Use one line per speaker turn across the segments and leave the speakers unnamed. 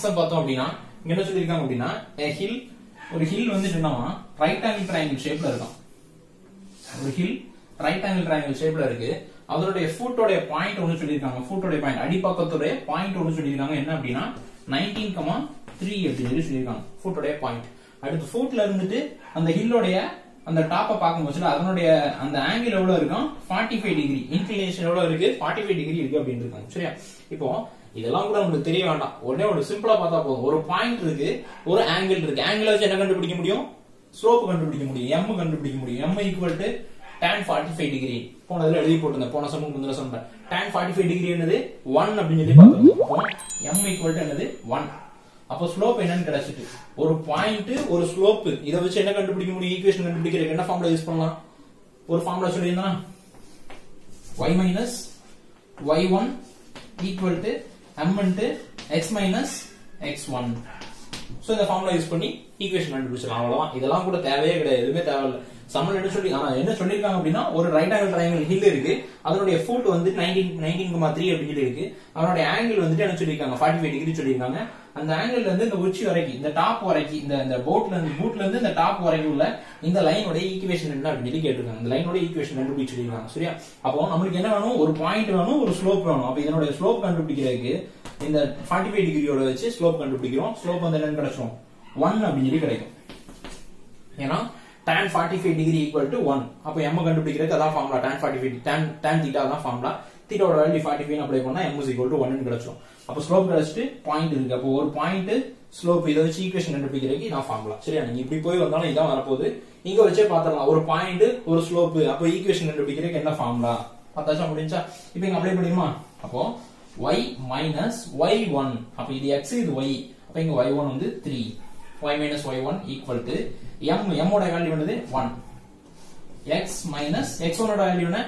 எக்ஸ பார்த்தோம் அப்படின்னா இங்க என்ன சொல்லியிருக்காங்க அப்படின்னா ஹில் ஒரு ஹில் வந்துட்டு என்னவா ரைட் ஆங்கிள் ட்ரையாங்கிள் ஷேப்ல இருக்கும் ஒரு ஹில் ரைட் ஆங்கிள் ட்ரையாங்கிள் ஷேப்ல இருக்கு அதனுடைய ஃபுட்டோட பாயிண்ட் ஒன்னு சொல்லியிருக்காங்க ஃபுட்டோட பாயிண்ட் அடிப்பக்கத்தோட பாயிண்ட் ஒன்னு சொல்லியிருக்காங்க என்ன அப்படின்னா நைன்டீன் கமா த்ரீ அப்படின்னு சொல்லி சொல்லியிருக்காங்க ஃபுட்டோட பாயிண்ட் அடுத்து ஃபுட்ல இருந்துட்டு அந்த ஹில்லோடைய அந்த டாப்பை பார்க்கும்போது அதனுடைய அந்த ஆங்கிள் எவ்வளவு இருக்கும் ஃபார்ட்டி ஃபைவ் டிகிரி இன்க்ளினேஷன் எவ்வளவு இருக்கு ஃபார்ட்டி ஃபைவ் டிகிரி இருக்கு அப்படின்னு இருக்காங்க சரியா இப்போ இதெல்லாம் கூட உங்களுக்கு தெரிய வேண்டாம் உடனே ஒரு சிம்பிளா பார்த்தா போதும் ஒரு பாயிண்ட் இருக்கு ஒரு ஆங்கிள் இருக்கு ஆங்கிள் வச்சு என்ன கண்டுபிடிக்க முடியும் ஸ்லோப் கண்டுபிடிக்க முடியும் எம் கண்டுபிடிக்க முடியும் m equal to tan 45 degree போனதுல எழுதி போட்டிருந்தேன் போன சமூகம் முந்தின சொன்னேன் tan 45 டிகிரி என்னது 1 அப்படின்னு சொல்லி பார்த்தோம் அப்போ m ஈக்குவல் டு என்னது 1 அப்போ ஸ்லோப் என்னன்னு கிடைச்சிட்டு ஒரு பாயிண்ட் ஒரு ஸ்லோப் இதை வச்சு என்ன கண்டுபிடிக்க முடியும் ஈக்குவேஷன் கண்டுபிடிக்கிறதுக்கு என்ன ஃபார்முலா யூஸ் பண்ணலாம் ஒரு ஃபார்முலா சொல்லியிருந்தா y minus y one equal to m into x minus x one so இந்த ஃபார்முலா யூஸ் பண்ணி ஈக்குவேஷன் கண்டுபிடிச்சலாம் அவ்வளவுதான் இதெல்லாம் கூட தேவையே கிடையாது எதுவுமே தேவையில்ல சம்மன் என்ன சொல்லி ஆனா என்ன சொல்லிருக்காங்க அப்படின்னா ஒரு ரைட் ஆங்கிள் ட்ரையாங்கிள் ஹில் இருக்கு அதனுடைய ஃபுட் வந்து நைன்டீன் நைன்டீன் கமா த்ரீ அப்படின்னு சொல்லி இருக்கு அதனுடைய ஆங்கிள் வந்துட்டு என்ன சொல்லிருக்காங்க ஃபார்ட்டி ஃபைவ் டிகிரி சொல்லியிருக்காங்க அந்த ஆங்கிள் இருந்து இந்த உச்சி வரைக்கும் இந்த டாப் வரைக்கும் இந்த இந்த போட்ல இருந்து பூட்ல இருந்து இந்த டாப் வரைக்கும் உள்ள இந்த லைனோட ஈக்குவேஷன் என்ன அப்படின்னு சொல்லி கேட்டிருக்காங்க இந்த லைனோட ஈக்குவேஷன் கண்டுபிடிச்சு சொல்லிருக்காங்க சரியா அப்போ நம்மளுக்கு என்ன வேணும் ஒரு பாயிண்ட் வேணும் ஒரு ஸ்லோப் வேணும் அப்ப இதனுடைய ஸ்லோப் கண்டுபிடிக்கிறதுக்கு இந்த ஃபார்ட்டி ஃபைவ் டிகிரியோட வச்சு ஸ்லோப் கண்டுபிடிக்கிறோம் ஸ்லோப் வந்து என்னன்னு கிடைச்சிரும் ஒன் அப்படின்னு சொல்லி கிடைக்கும் ஏன்னா tan 45 degree equal to one அப்போ m கண்டுபிடிக்கிறதுக்கு அதான் formula tan 45 tan tan theta தான் ஃபார்முலா தீட்டாவோட வேல்யூ 45 அப்ளை பண்ணா m is equal to 1 னு கிடைச்சிரும் அப்போ ஸ்லோப் கிடைச்சிட்டு பாயிண்ட் இருக்கு அப்போ ஒரு பாயிண்ட் ஸ்லோப் இதை வச்சு ஈக்குவேஷன் கண்டுபிடிக்கிறதுக்கு இதான் ஃபார்முலா சரியா நீங்க இப்படி போய் வந்தாலும் இதான் வரப்போகுது இங்க வச்சே பாத்திரலாம் ஒரு பாயிண்ட் ஒரு ஸ்லோப் அப்போ ஈக்குவேஷன் கண்டுபிடிக்கிறதுக்கு என்ன ஃபார்முலா பத்தாச்சா முடிஞ்சா இப்போ இங்க அப்ளை பண்ணிடுமா அப்போ y மைனஸ் ஒய் ஒன் அப்போ இது x இது y அப்போ இங்க y ஒன் வந்து three y minus y1 equal to m m ஓட வேல்யூ என்னது 1 x minus x1 ஓட வேல்யூ என்ன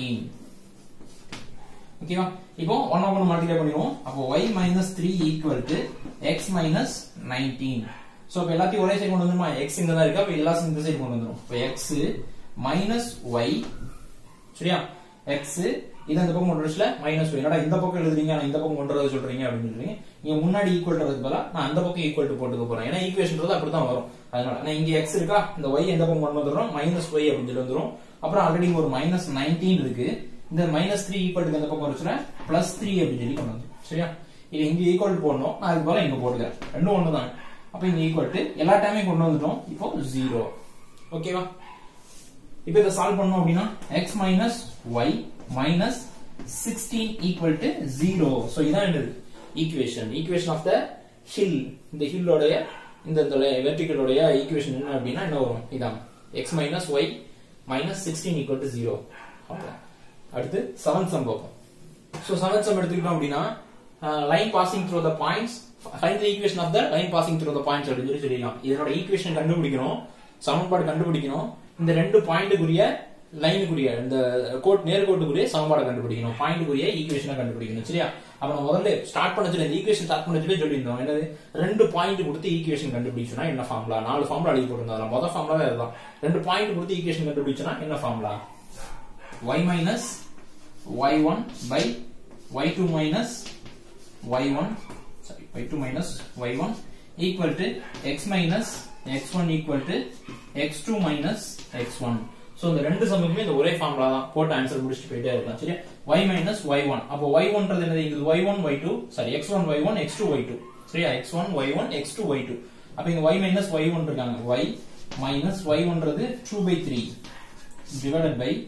19 ஓகேவா இப்போ 1 1 மல்டிப்ளை பண்ணிடுவோம் அப்போ y minus 3 equal to x minus 19 so இப்போ எல்லாத்தையும் ஒரே சைடு கொண்டு வந்துருமா x இங்க தான் இருக்கு அப்ப எல்லா இந்த சைடு கொண்டு வந்துரும் இப்போ x minus y சரியா x இது அந்த பக்கம் கொண்டு வரச்சுல மைனஸ் ஒய் என்னடா இந்த பக்கம் எழுதுறீங்க ஆனா இந்த பக்கம் கொண்டு வரது சொல்றீங்க அப்படின்னு சொல்றீங்க நீங்க முன்னாடி ஈக்குவல் வரதுக்கு பதிலா நான் அந்த பக்கம் ஈக்குவல் டு போட்டுக்க போறேன் ஏன்னா ஈக்குவேஷன்றது அப்படிதான் வரும் அதனால நான் இங்க எக்ஸ் இருக்கா இந்த ஒய் எந்த பக்கம் கொண்டு வந்துடுறோம் மைனஸ் ஒய் அப்படின்னு சொல்லி வந்துரும் அப்புறம் ஆல்ரெடி ஒரு மைனஸ் நைன்டீன் இருக்கு இந்த மைனஸ் த்ரீ ஈக்குவல் இந்த பக்கம் வச்சுல பிளஸ் த்ரீ அப்படின்னு சொல்லி கொண்டு வந்து சரியா இது இங்க ஈக்குவல் போடணும் நான் அதுக்கு பதிலா இங்க போட்டுக்கிறேன் ரெண்டும் ஒண்ணு தான் அப்ப இங்க ஈக்குவல் டு எல்லா டைமே கொண்டு வந்துட்டோம் இப்போ ஜீரோ ஓகேவா இப்போ இதை சால்வ் பண்ணோம் அப்படின்னா x minus y minus sixteen equal to zero so இதான் என்னது equation equation of the hill இந்த ஹில்லோடைய இந்த வெர்டிகலோடைய ஈக்குவேஷன் என்ன அப்படின்னா என்ன வரும் இதான் x minus y minus sixteen equal to zero அடுத்து செவன்த் சம் பார்ப்போம் ஸோ செவன்த் சம் எடுத்துக்கிட்டோம் அப்படின்னா line passing through the points find the equation of the line passing through the points அப்படின்னு சொல்லி சொல்லிடலாம் இதனோட ஈக்குவேஷன் கண்டுபிடிக்கணும் சமன்பாடு கண்டுபிடிக்கணும் இந்த ரெண்டு பாயிண்ட்டுக்குரிய லைனுக்குரிய இந்த கோட் நேர்கோட்டுக்குரிய சமன்பாடை கண்டுபிடிக்கணும் பாயிண்ட்டுக்குரிய ஈக்குவேஷனை கண்டுபிடிக்கணும் சரியா அப்ப நம்ம முதல்ல ஸ்டார்ட் பண்ண சொல்லி இந்த ஈக்குவேஷன் ஸ்டார்ட் பண்ண சொல்லி சொல்லியிருந்தோம் என்னது ரெண்டு பாயிண்ட் கொடுத்து ஈக்குவேஷன் கண்டுபிடிச்சோம்னா என்ன ஃபார்முலா நாலு ஃபார்முலா எழுதி போட்டிருந்தோம் முதல் ஃபார்முலா இதுதான் ரெண்டு பாயிண்ட் கொடுத்து ஈக்குவேஷன் கண்டுபிடிச்சோம்னா என்ன formula y minus y1 by y2 minus y1 sorry y2 minus y1 equal to x minus x1 equal to x2 minus x1 so இந்த ரெண்டு சம்முக்குமே இந்த ஒரே ஃபார்முலா தான் போட்டு ஆன்சர் முடிச்சுட்டு போயிட்டே இருக்கலாம் சரியா y minus y1 அப்போ y1 ன்றது என்னது இது y1 y2 sorry x1 y1 x2 y2 சரியா x1 y1 x2 y2 அப்ப இங்க y minus y1 இருக்காங்க y minus y1 ன்றது 2 by 3 divided by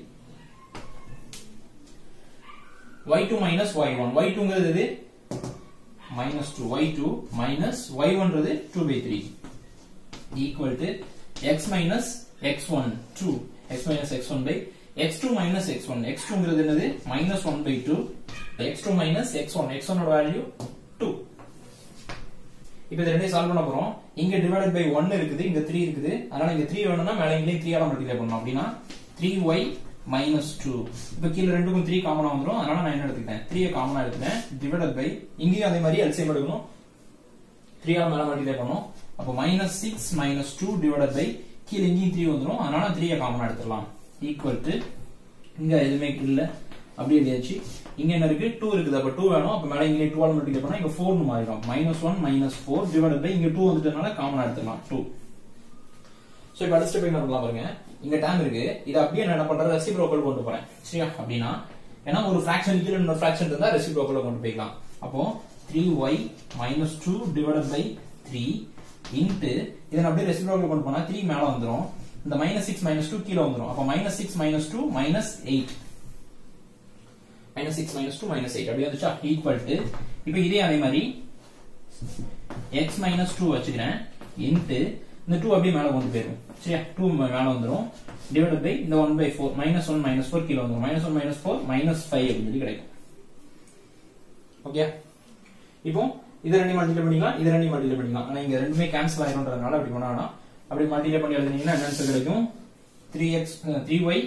y2 minus y1 y2 ங்கிறது இது minus 2 y2 minus y1 ன்றது 2 by 3 equal to x minus x1 2 x minus x1 by x2 minus x1 x2 ங்கிறது என்னது minus 1 by 2 x2 minus x1 x1 ஓட value 2 இப்போ இது ரெண்டையும் solve பண்ண போறோம் இங்க டிவைடட் பை 1 இருக்குது இங்க 3 இருக்குது அதனால இங்க 3 வேணும்னா மேல இங்கேயும் 3 ஆல மல்டிப்ளை பண்ணணும் அப்படின்னா 3y மைனஸ் டூ இப்போ கீழே ரெண்டுக்கும் த்ரீ காமனா வந்துடும் அதனால நான் என்ன எடுத்துக்கிட்டேன் த்ரீ காமனா எடுத்துட்டேன் டிவைடட் பை இங்கேயும் அதே மாதிரி எல்சிஎம் எடுக்கணும் த்ரீ ஆல் மேல மல்டிப்ளை பண்ணும் அப்போ minus six minus two divided by கீழே இங்கேயும் த்ரீ வந்துடும் அதனால த்ரீயை காமனா எடுத்துடலாம் ஈக்குவல் டு இங்க எதுவுமே இல்ல அப்படி எழுதியாச்சு இங்க என்ன இருக்கு டூ இருக்குது அப்ப டூ வேணும் அப்ப மேல இங்க டூ மல்டிப்ளை பண்ணா இங்க ஃபோர் மாறிடும் minus one minus four divide by இங்க டூ வந்துட்டனால காமனா எடுத்துக்கலாம் டூ சோ இப்ப அடுத்த ஸ்டெப் என்ன பண்ணலாம் பாருங்க இங்க டேம் இருக்கு இதை அப்படியே நான் என்ன பண்றேன் ரெசிப்ரோக்கல் கொண்டு போறேன் சரியா அப்படின்னா ஏன்னா ஒரு ஃபிராக்ஷன் கீழே இன்னொரு ஃபிராக்ஷன் இருந்தா ரெசிப்ரோக்கல் கொண்டு போய்க்கலாம் அப்போ three y minus two divide by three into இதை நான் அப்படியே ரெசிப்ரோக்கல் கொண்டு போனா த்ரீ மேல வந்துரும் இந்த மைனஸ் சிக்ஸ் மைனஸ் டூ கீழே வந்துரும் அப்போ minus six minus two minus eight minus six minus two minus eight அப்படி வந்துச்சா ஈக்குவல் டு இப்போ இதே அதே மாதிரி எக்ஸ் மைனஸ் டூ வச்சுக்கிறேன் இன்ட்டு இந்த டூ அப்படியே மேல கொண்டு போயிடும் சரியா டூ மேல வந்துரும் டிவைட் பை இந்த one by four minus one minus four கீழே வந்துரும் minus one minus four minus five அப்படின்னு சொல்லி கிடைக்கும் ஓகே இப்போ இது ரெண்டு மல்டிப்ளை பண்ணிக்கலாம் இது ரெண்டு மல்டிப்ளை பண்ணிக்கலாம் ஆனா இங்க ரெண்டுமே கேன்சல் ஆயிரும்ன்றதுனால அப்படி பண்ண வேணாம் அப்படி மல்டிப்ளை பண்ணி எழுதினீங்கன்னா என்ன ஆன்சர் கிடைக்கும் three x three y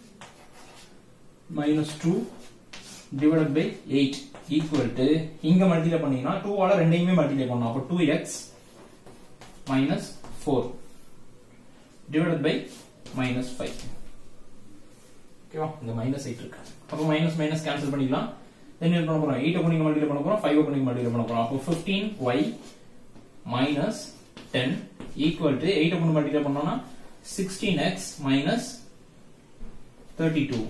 minus two divide by eight equal to இங்க மல்டிப்ளை பண்ணீங்கன்னா டூ ஆல ரெண்டையுமே மல்டிப்ளை பண்ணணும் அப்போ two x minus four divide by minus five ஓகேவா இங்க மைனஸ் எயிட் இருக்கு அப்போ மைனஸ் மைனஸ் கேன்சல் பண்ணிக்கலாம் தென் என்ன பண்ண போறோம் எயிட் பண்ணி மல்டிப்ளை பண்ண போறோம் ஃபைவ் பண்ணி மல்டிப்ளை பண்ண போறோம் அப்போ fifteen y minus ten equal to eight பண்ணி மல்டிப்ளை பண்ணோம்னா sixteen x minus thirty two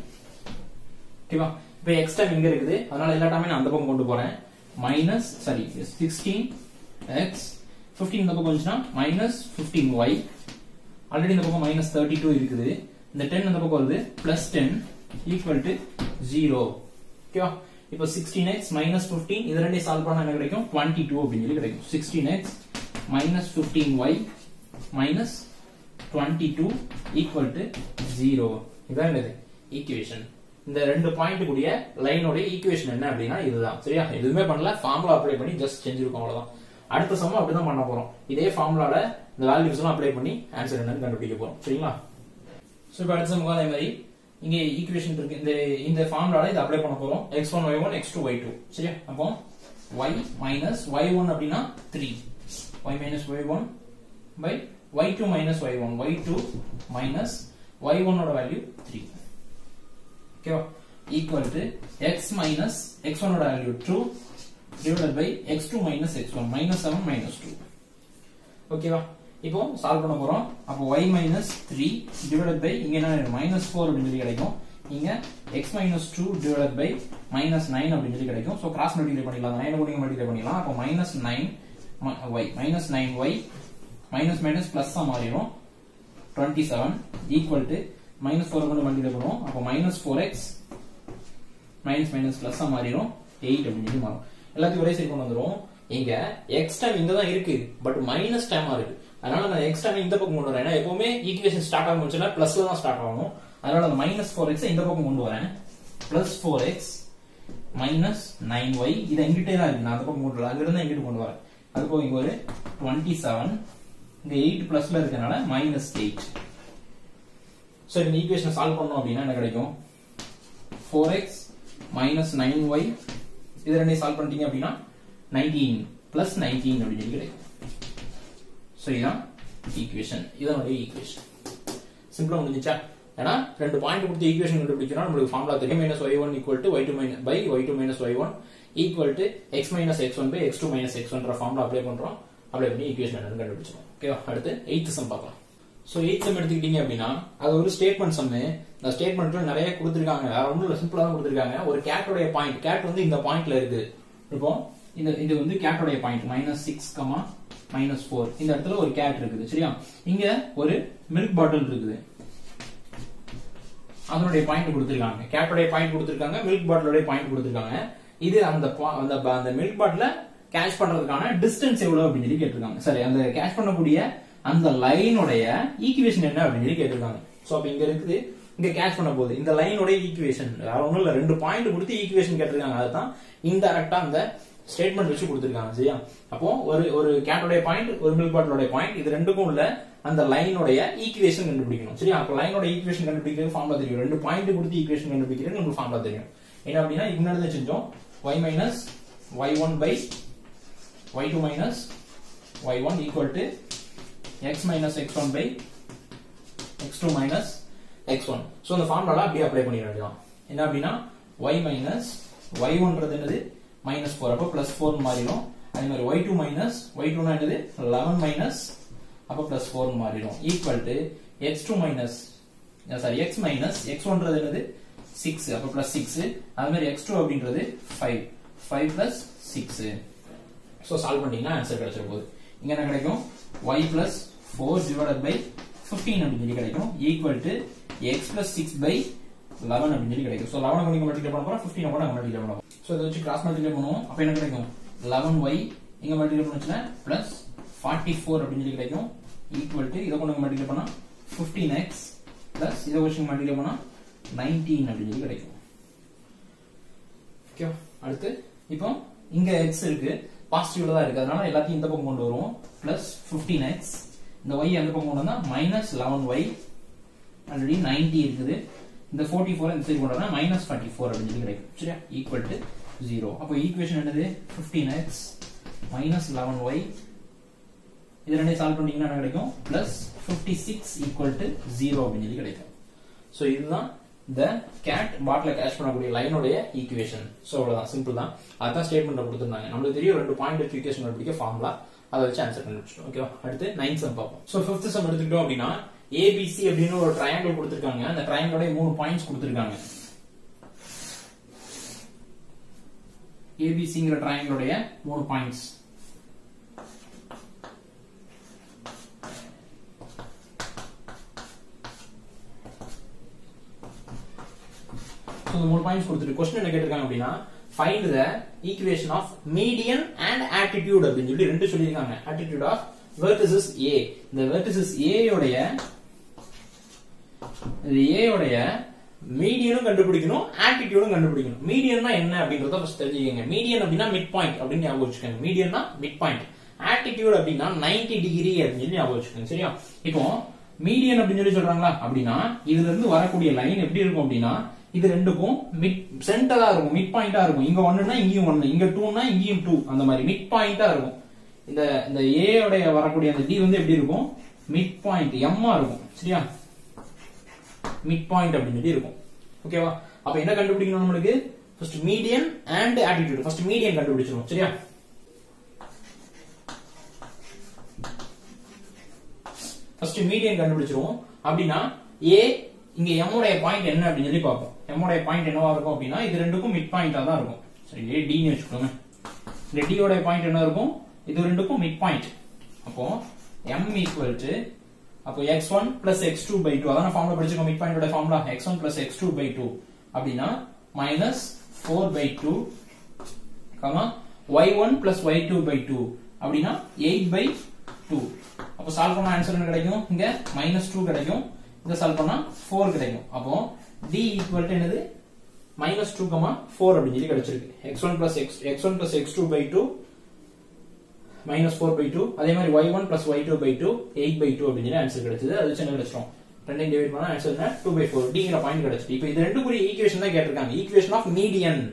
ஓகேவா இப்போ எக்ஸ் டைம் இங்க இருக்குது அதனால எல்லா டைமே நான் அந்த பக்கம் கொண்டு போறேன் minus sorry sixteen x fifteen இந்த பக்கம் வந்துச்சுன்னா மைனஸ் பிப்டீன் ஒய் ஆல்ரெடி இந்த பக்கம் மைனஸ் தேர்ட்டி டூ இருக்குது இந்த டென் இந்த பக்கம் வருது plus ten equal to zero ஓகேவா இப்போ சிக்ஸ்டீன் எக்ஸ் மைனஸ் பிப்டீன் இது ரெண்டையும் சால்வ் பண்ணா என்ன கிடைக்கும் டுவெண்ட்டி டூ அப்படின்னு சொல்லி கிடைக்கும் sixteen x minus fifteen y minus twenty two equal to zero இதான் என்னது ஈக்குவேஷன் இந்த ரெண்டு பாயிண்ட் கூடிய லைனோட ஈக்குவேஷன் என்ன அப்படின்னா இதுதான் சரியா எதுவுமே பண்ணல ஃபார்முலா அப்ளை பண்ணி ஜஸ்ட் செஞ்சிருக்கோம் அவ்வளவுதான் அடுத்த சமம் அப்படிதான் பண்ண போறோம் இதே ஃபார்முலால இந்த வேல்யூஸ் எல்லாம் அப்ளை பண்ணி ஆன்சர் என்னன்னு கண்டுபிடிக்க போறோம் சரிங்களா சோ இப்போ அடுத்த சமம் அதே மாதிரி இங்க ஈக்குவேஷன் இருக்கு இந்த இந்த ஃபார்முலால இதை அப்ளை பண்ண போறோம் x one y one x two y two சரியா அப்போ ஒய் மைனஸ் ஒய் ஒன் அப்படின்னா three y minus y one by y two minus y one y two minus y ஒன்னோட வேல்யூ த்ரீ ஓகேவா equal to x minus x ஒனோட value two divided by x two minus x one minus seven minus two ஓகேவா இப்போ solve பண்ண போறோம் அப்போ y minus three divided by இங்க என்ன மைனஸ் ஃபோர் அப்படின்னு சொல்லி கிடைக்கும் இங்க x minus two divided by minus nine அப்படின்னு சொல்லி கிடைக்கும் ஸோ கிராஸ் மல்டிப்ளை பண்ணிடலாம் நைன் கூட மல்டிப்ளை பண்ணிடலாம் அப்போ minus nine y minus nine y minus minus plus மாறிடும் twenty seven equal to minus four கொண்டு மல்டிப்ளை பண்ணுவோம் அப்போ minus four x minus minus plus மாறிடும் எயிட் அப்படின்னு சொல்லி மாறும் எல்லாத்தையும் ஒரே சைடு கொண்டு வந்துரும் இங்க எக்ஸ் டைம் இங்க தான் இருக்கு பட் மைனஸ் டைமா இருக்கு அதனால நான் எக்ஸ் டைம் இந்த பக்கம் கொண்டு வரேன் ஏன்னா எப்பவுமே ஈக்குவேஷன் ஸ்டார்ட் ஆகும் வச்சுன்னா பிளஸ்ல தான் ஸ்டார்ட் ஆகணும் அதனால அந்த மைனஸ் ஃபோர் எக்ஸ் இந்த பக்கம் கொண்டு வரேன் plus four x minus nine y இது எங்கிட்டே தான் இருக்கு நான் அந்த பக்கம் கொண்டு வரேன் அங்க இருந்து எங்கிட்ட கொண்டு வரேன் அது போக இங்க ஒரு டுவெண்ட்டி செவன் இங்க எயிட் பிளஸ்ல இருக்கனால மைனஸ் எயிட் ஸோ இந்த ஈக்குவேஷன் சால்வ் பண்ணோம் அப்படின்னா என்ன கிடைக்கும் four x minus nine y இது ரெண்டையும் சால்வ் பண்ணிட்டீங்க அப்படின்னா நைன்டீன் பிளஸ் நைன்டீன் அப்படின்னு சொல்லி கிடைக்கும் ஸோ இதுதான் ஈக்குவேஷன் இதனுடைய ஈக்குவேஷன் சிம்பிளா முடிஞ்சிச்சா ஏன்னா ரெண்டு பாயிண்ட் கொடுத்து ஈக்குவேஷன் கண்டுபிடிக்கிறோம் நம்மளுக்கு ஃபார்முலா தெரியும் minus y one equal to y two minus by y two minus y one equal to x minus x one by x two minus x ஒன்ற ஃபார்முலா அப்ளை பண்றோம் அப்ளை பண்ணி equation என்னன்னு கண்டுபிடிச்சிடும் ஓகேவா அடுத்து எயித் சம் பார்க்கலாம் so eighth sum எடுத்துக்கிட்டீங்க அப்படின்னா அது ஒரு ஸ்டேட்மெண்ட் சம்மு இந்த ஸ்டேட்மெண்ட்ல நிறைய கொடுத்துருக்காங்க வேற ஒன்றும் இல்லை சிம்பிளா தான் கொடுத்துருக்காங்க ஒரு கேட்டோடைய பாயிண்ட் கேட் வந்து இந்த பாயிண்ட்ல இருக்கு இப்போ இந்த இது வந்து கேட்டோடைய point minus six comma minus four இந்த இடத்துல ஒரு கேட் இருக்குது சரியா இங்க ஒரு மில்க் பாட்டில் இருக்குது அதனுடைய பாயிண்ட் கொடுத்துருக்காங்க கேட்டோடைய பாயிண்ட் கொடுத்துருக்காங்க மில்க் பாட்டிலோட பாயிண்ட் கொடுத்துருக்காங்க இது அந்த பா- அந்த ப- அந்த மில்க் பாட்டில கேட்ச் பண்றதுக்கான டிஸ்டன்ஸ் எவ்வளவு அப்படின்னு சொல்லி கேட்டிருக்காங்க சரி அந்த கேட்ச் பண்ணக்கூடிய அந்த லைனுடைய ஈக்குவேஷன் என்ன அப்படின்னு சொல்லி கேட்டிருக்காங்க சோ அப்ப இங்க இருக்குது இங்க கேட்ச் பண்ண போகுது இந்த லைனுடைய ஈக்குவேஷன் வேற ஒண்ணும் இல்ல ரெண்டு பாயிண்ட் கொடுத்து ஈக்குவேஷன் கேட்டிருக்காங்க அதுதான் இன்டெரக்டா அந்த ஸ்டேட்மெண்ட் வச்சு கொடுத்திருக்காங்க சரியா அப்போ ஒரு ஒரு கேட்டோடைய பாயிண்ட் ஒரு மில்க் பாட்டிலோட பாயிண்ட் இது ரெண்டுக்கும் உள்ள அந்த லைனுடைய ஈக்குவேஷன் கண்டுபிடிக்கணும் சரியா அப்போ லைனோட ஈக்குவேஷன் கண்டுபிடிக்கிறது ஃபார்முலா தெரியும் ரெண்டு பாயிண்ட் கொடுத்து ஈக்குவேஷன் கண்டுபிடிக்கிறது நமக்கு ஃபார்முலா தெரியும் என்ன அப்படின்னா இதுக்கு முன்னாடி தான் செஞ்சோம் y minus y one by y two minus y one equal to x minus x one by x two minus x one so அந்த ஃபார்முலா அப்படியே அப்ளை பண்ணிட வேண்டியதான் என்ன அப்படின்னா y மைனஸ் y ஒன்றது என்னது மைனஸ் ஃபோர் அப்போ பிளஸ் ஃபோர் மாறிடும் அதே மாதிரி ஒய் டூ மைனஸ் ஒய் டூனா என்னது லெவன் மைனஸ் அப்போ பிளஸ் ஃபோர் மாறிடும் equal to x two minus sorry x minus x ஒன்றது என்னது சிக்ஸ் அப்போ பிளஸ் சிக்ஸ் அது மாதிரி எக்ஸ் டூ அப்படின்றது five five plus six so solve பண்ணீங்கன்னா ஆன்சர் கிடைச்சிட போகுது இங்க என்ன கிடைக்கும் y plus four divided by fifteen அப்படின்னு சொல்லி கிடைக்கும் equal to x plus six by eleven அப்படின்னு சொல்லி கிடைக்கும் ஸோ லெவன் கொஞ்சம் மல்டிப்ளை பண்ண போறோம் ஃபிஃப்டீன் கூட மல்டிப்ளை பண்ண போறோம் ஸோ இதை வச்சு கிராஸ் மல்டிப்ளை பண்ணுவோம் அப்போ என்ன கிடைக்கும் லெவன் ஒய் இங்க மல்டிப்ளை பண்ணுச்சுன்னா பிளஸ் ஃபார்ட்டி ஃபோர் அப்படின்னு சொல்லி கிடைக்கும் ஈக்குவல் டு இதை கொண்டு மல்டிப்ளை பண்ணா ஃபிஃப்டீன் எக்ஸ் பிளஸ் இதை வச்சு மல்டிப்ளை பண்ணா நைன்டீன் அப்படின்னு சொல்லி கிடைக்கும் ஓகே அடுத்து இப்போ இங்க எக்ஸ் இருக்கு பாசிட்டிவ்ல தான் இருக்கு அதனால எல்லாத்தையும் இந்த பக்கம் கொண்டு வருவோம் பிளஸ் ஃபிஃப்டீன் எக்ஸ் இந்த ஒய் அந்த பக்கம் கொண்டு வந்தா minus eleven y already ninety இருக்குது இந்த ஃபோர்ட்டி ஃபோர் இந்த சைடு கொண்டு வரா மைனஸ் ஃபார்ட்டி ஃபோர் அப்படின்னு சொல்லி கிடைக்கும் சரியா ஈக்குவல் டு ஜீரோ அப்போ ஈக்குவேஷன் என்னது fifteen x minus eleven y இது ரெண்டையும் சால்வ் பண்ணீங்கன்னா என்ன கிடைக்கும் plus fifty six equal to zero அப்படின்னு சொல்லி கிடைக்கும் ஸோ இதுதான் இந்த கேட் பாட்டில கேஷ் பண்ணக்கூடிய லைனோடைய ஈக்குவேஷன் ஸோ அவ்வளவுதான் சிம்பிள் தான் அதான் ஸ்டேட்மெண்ட் கொடுத்துருந்தாங்க நம்மளுக்கு தெரியும் ரெண்டு பாயிண்ட் வச்சு ஈக்குவேஷன் கண்டுபிடிக்க ஃபார்முலா அதை வச்சு ஆன்சர் கண்டுபிடிச்சோம் ஓகேவா அடுத்து நைன் சம் பார்ப்போம் ஸோ ஃபிஃப்த் சம் எடுத்துக்கிட்டோம் அப்படின்னா ஏபிசி அப்படின்னு ஒரு ட்ரையாங்கிள் கொடுத்துருக்காங்க அந்த ட்ரையாங்கிளோட மூணு பாயிண்ட்ஸ் கொடுத்துருக்காங்க ஏபிசிங்கிற ட்ரையாங்கிளோடைய மூணு பாயிண்ட்ஸ் ஸோ இந்த மூணு பாயிண்ட்ஸ் கொடுத்துட்டு கொஸ்டின் என்ன கேட்டிருக்காங்க அப்படின்னா find the equation of median and attitude அப்படின்னு சொல்லி ரெண்டு சொல்லியிருக்காங்க ஆட்டிடியூட் ஆஃப் வெர்டிசஸ் ஏ இந்த வெர்டிசஸ் ஏயோடைய இது ஏயோடைய மீடியனும் கண்டுபிடிக்கணும் ஆட்டிடியூடும் கண்டுபிடிக்கணும் மீடியன்னா என்ன அப்படின்றத ஃபர்ஸ்ட் தெரிஞ்சுக்கங்க மீடியன் அப்படின்னா மிட் பாயிண்ட் அப்படின்னு ஞாபகம் வச்சுக்கோங்க மீடியன்னா மிட் பாயிண்ட் ஆட்டிடியூட் அப்படின்னா 90 டிகிரி அப்படின்னு சொல்லி ஞாபகம் வச்சுக்கோங்க சரியா இப்போ மீடியன் அப்படின்னு சொல்லி சொல்றாங்களா அப்படின்னா இதுல இருந்து வரக்கூடிய லைன் எப்படி இருக்கும் அப்படின்னா இது ரெண்டுக்கும் மிட் சென்டரா இருக்கும் மிட் பாயிண்டா இருக்கும் இங்க ஒண்ணுனா இங்கேயும் ஒண்ணு இங்க டூனா இங்கேயும் டூ அந்த மாதிரி மிட் பாயிண்டா இருக்கும் இந்த இந்த ஏ உடைய வரக்கூடிய அந்த டி வந்து எப்படி இருக்கும் மிட் பாயிண்ட் எம்மா இருக்கும் சரியா மிட் பாயிண்ட் அப்படின்னு சொல்லி இருக்கும் ஓகேவா அப்ப என்ன கண்டுபிடிக்கணும் நம்மளுக்கு first median and attitude first median கண்டுபிடிச்சிரும் சரியா ஃபர்ஸ்ட் மீடியன் கண்டுபிடிச்சிருவோம் அப்படின்னா ஏ இங்க எம் உடைய பாயிண்ட் என்ன அப்படின்னு சொல்லி பார்ப்போம் எம் உடைய பாயிண்ட் என்னவா இருக்கும் அப்படின்னா இது ரெண்டுக்கும் மிட் பாயிண்டா தான் இருக்கும் சரி ஏ டி வச்சுக்கோங்க இந்த டி உடைய பாயிண்ட் என்ன இருக்கும் இது ரெண்டுக்கும் மிட் பாயிண்ட் அப்போ m ஈக்குவல் டு அப்போ x one plus x two by two அதான் ஃபார்முலா படிச்சிருக்கோம் மிட் பாயிண்டோட formula x one plus x two by two அப்படின்னா minus four by two comma y one plus y two by two அப்படின்னா eight by two அப்போ solve பண்ண answer என்ன கிடைக்கும் இங்க மைனஸ் டூ கிடைக்கும் இங்க சால்வ் பண்ணா ஃபோர் கிடைக்கும் அப்போ டி ஈக்குவல் டு என்னது மைனஸ் டூ கமா ஃபோர் அப்படின்னு சொல்லி கிடைச்சிருக்கு x one plus x x one plus x two by two minus four by two அதே மாதிரி y one plus y two by two eight by two அப்படின்னு சொல்லி answer கிடைச்சது அது வச்சு என்ன கிடைச்சிடும் ரெண்டையும் டிவைட் பண்ணா ஆன்சர் என்ன டூ பை ஃபோர் டிங்கிற பாயிண்ட் கிடைச்சிட்டு இப்போ இது ரெண்டுக்குரிய ஈக்குவேஷன் தான் கேட்டிருக்காங்க equation of median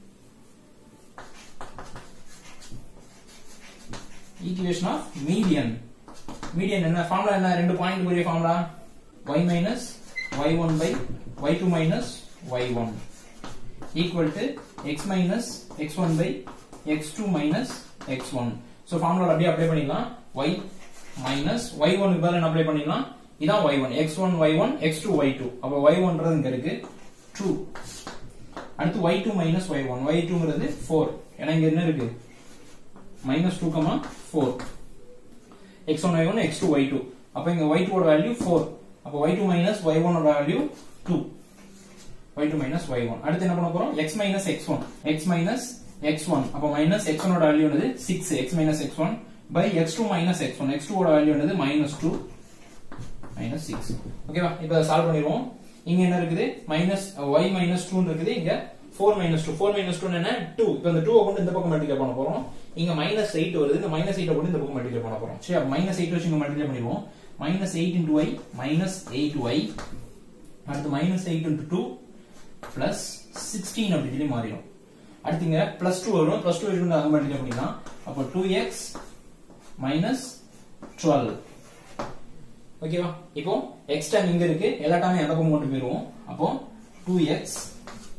equation of median median என்ன ஃபார்முலா என்ன ரெண்டு பாயிண்ட் உரிய formula y minus y one by y two minus y one equal to x minus x one by x two minus x one so formula அப்படியே apply பண்ணிடலாம் y minus y one பதில் என்ன apply பண்ணிடலாம் இதான் y one x one y one x two y two அப்போ y ஒன்றது இங்க இருக்கு டூ அடுத்து y two minus y one y டூங்கிறது ஃபோர் ஏன்னா இங்க என்ன இருக்கு minus two comma four x one y one x two y two அப்போ இங்க ஒய் டூ வேல்யூ ஃபோர் அப்போ y two minus y one value two y two minus y one அடுத்து என்ன பண்ண போறோம் x minus x one x minus x one அப்போ minus x ஒனோட value என்னது six x minus x one by x two minus x one x டூவோட value என்னது minus two minus six ஓகேவா இப்போ சால்வ் பண்ணிடுவோம் இங்க என்ன இருக்குது மைனஸ் ஒய் மைனஸ் டூ இருக்குது இங்க four minus two four minus two என்ன டூ இப்போ இந்த டூ கொண்டு இந்த பக்கம் மல்டிப்ளை பண்ண போறோம் இங்க மைனஸ் எயிட் வருது இந்த மைனஸ் எயிட் கொண்டு இந்த பக்கம் மல்டிப்ளை பண்ண போறோம் சரி மைனஸ் எயிட் வச்சு இங்க மல்டிப்ளை பண்ணிடுவோம் minus eight into y minus eight y அடுத்து minus eight into two plus sixteen அப்படி சொல்லி மாறிடும் அடுத்து இங்க பிளஸ் டூ வரும் பிளஸ் டூ வச்சு அங்க மல்டிப்ளை பண்ணிக்கலாம் அப்போ டூ எக்ஸ் மைனஸ் டுவெல் ஓகேவா இப்போ எக்ஸ் டைம் இங்க இருக்கு எல்லா டைமும் எந்த பக்கம் கொண்டு போயிருவோம் அப்போ two x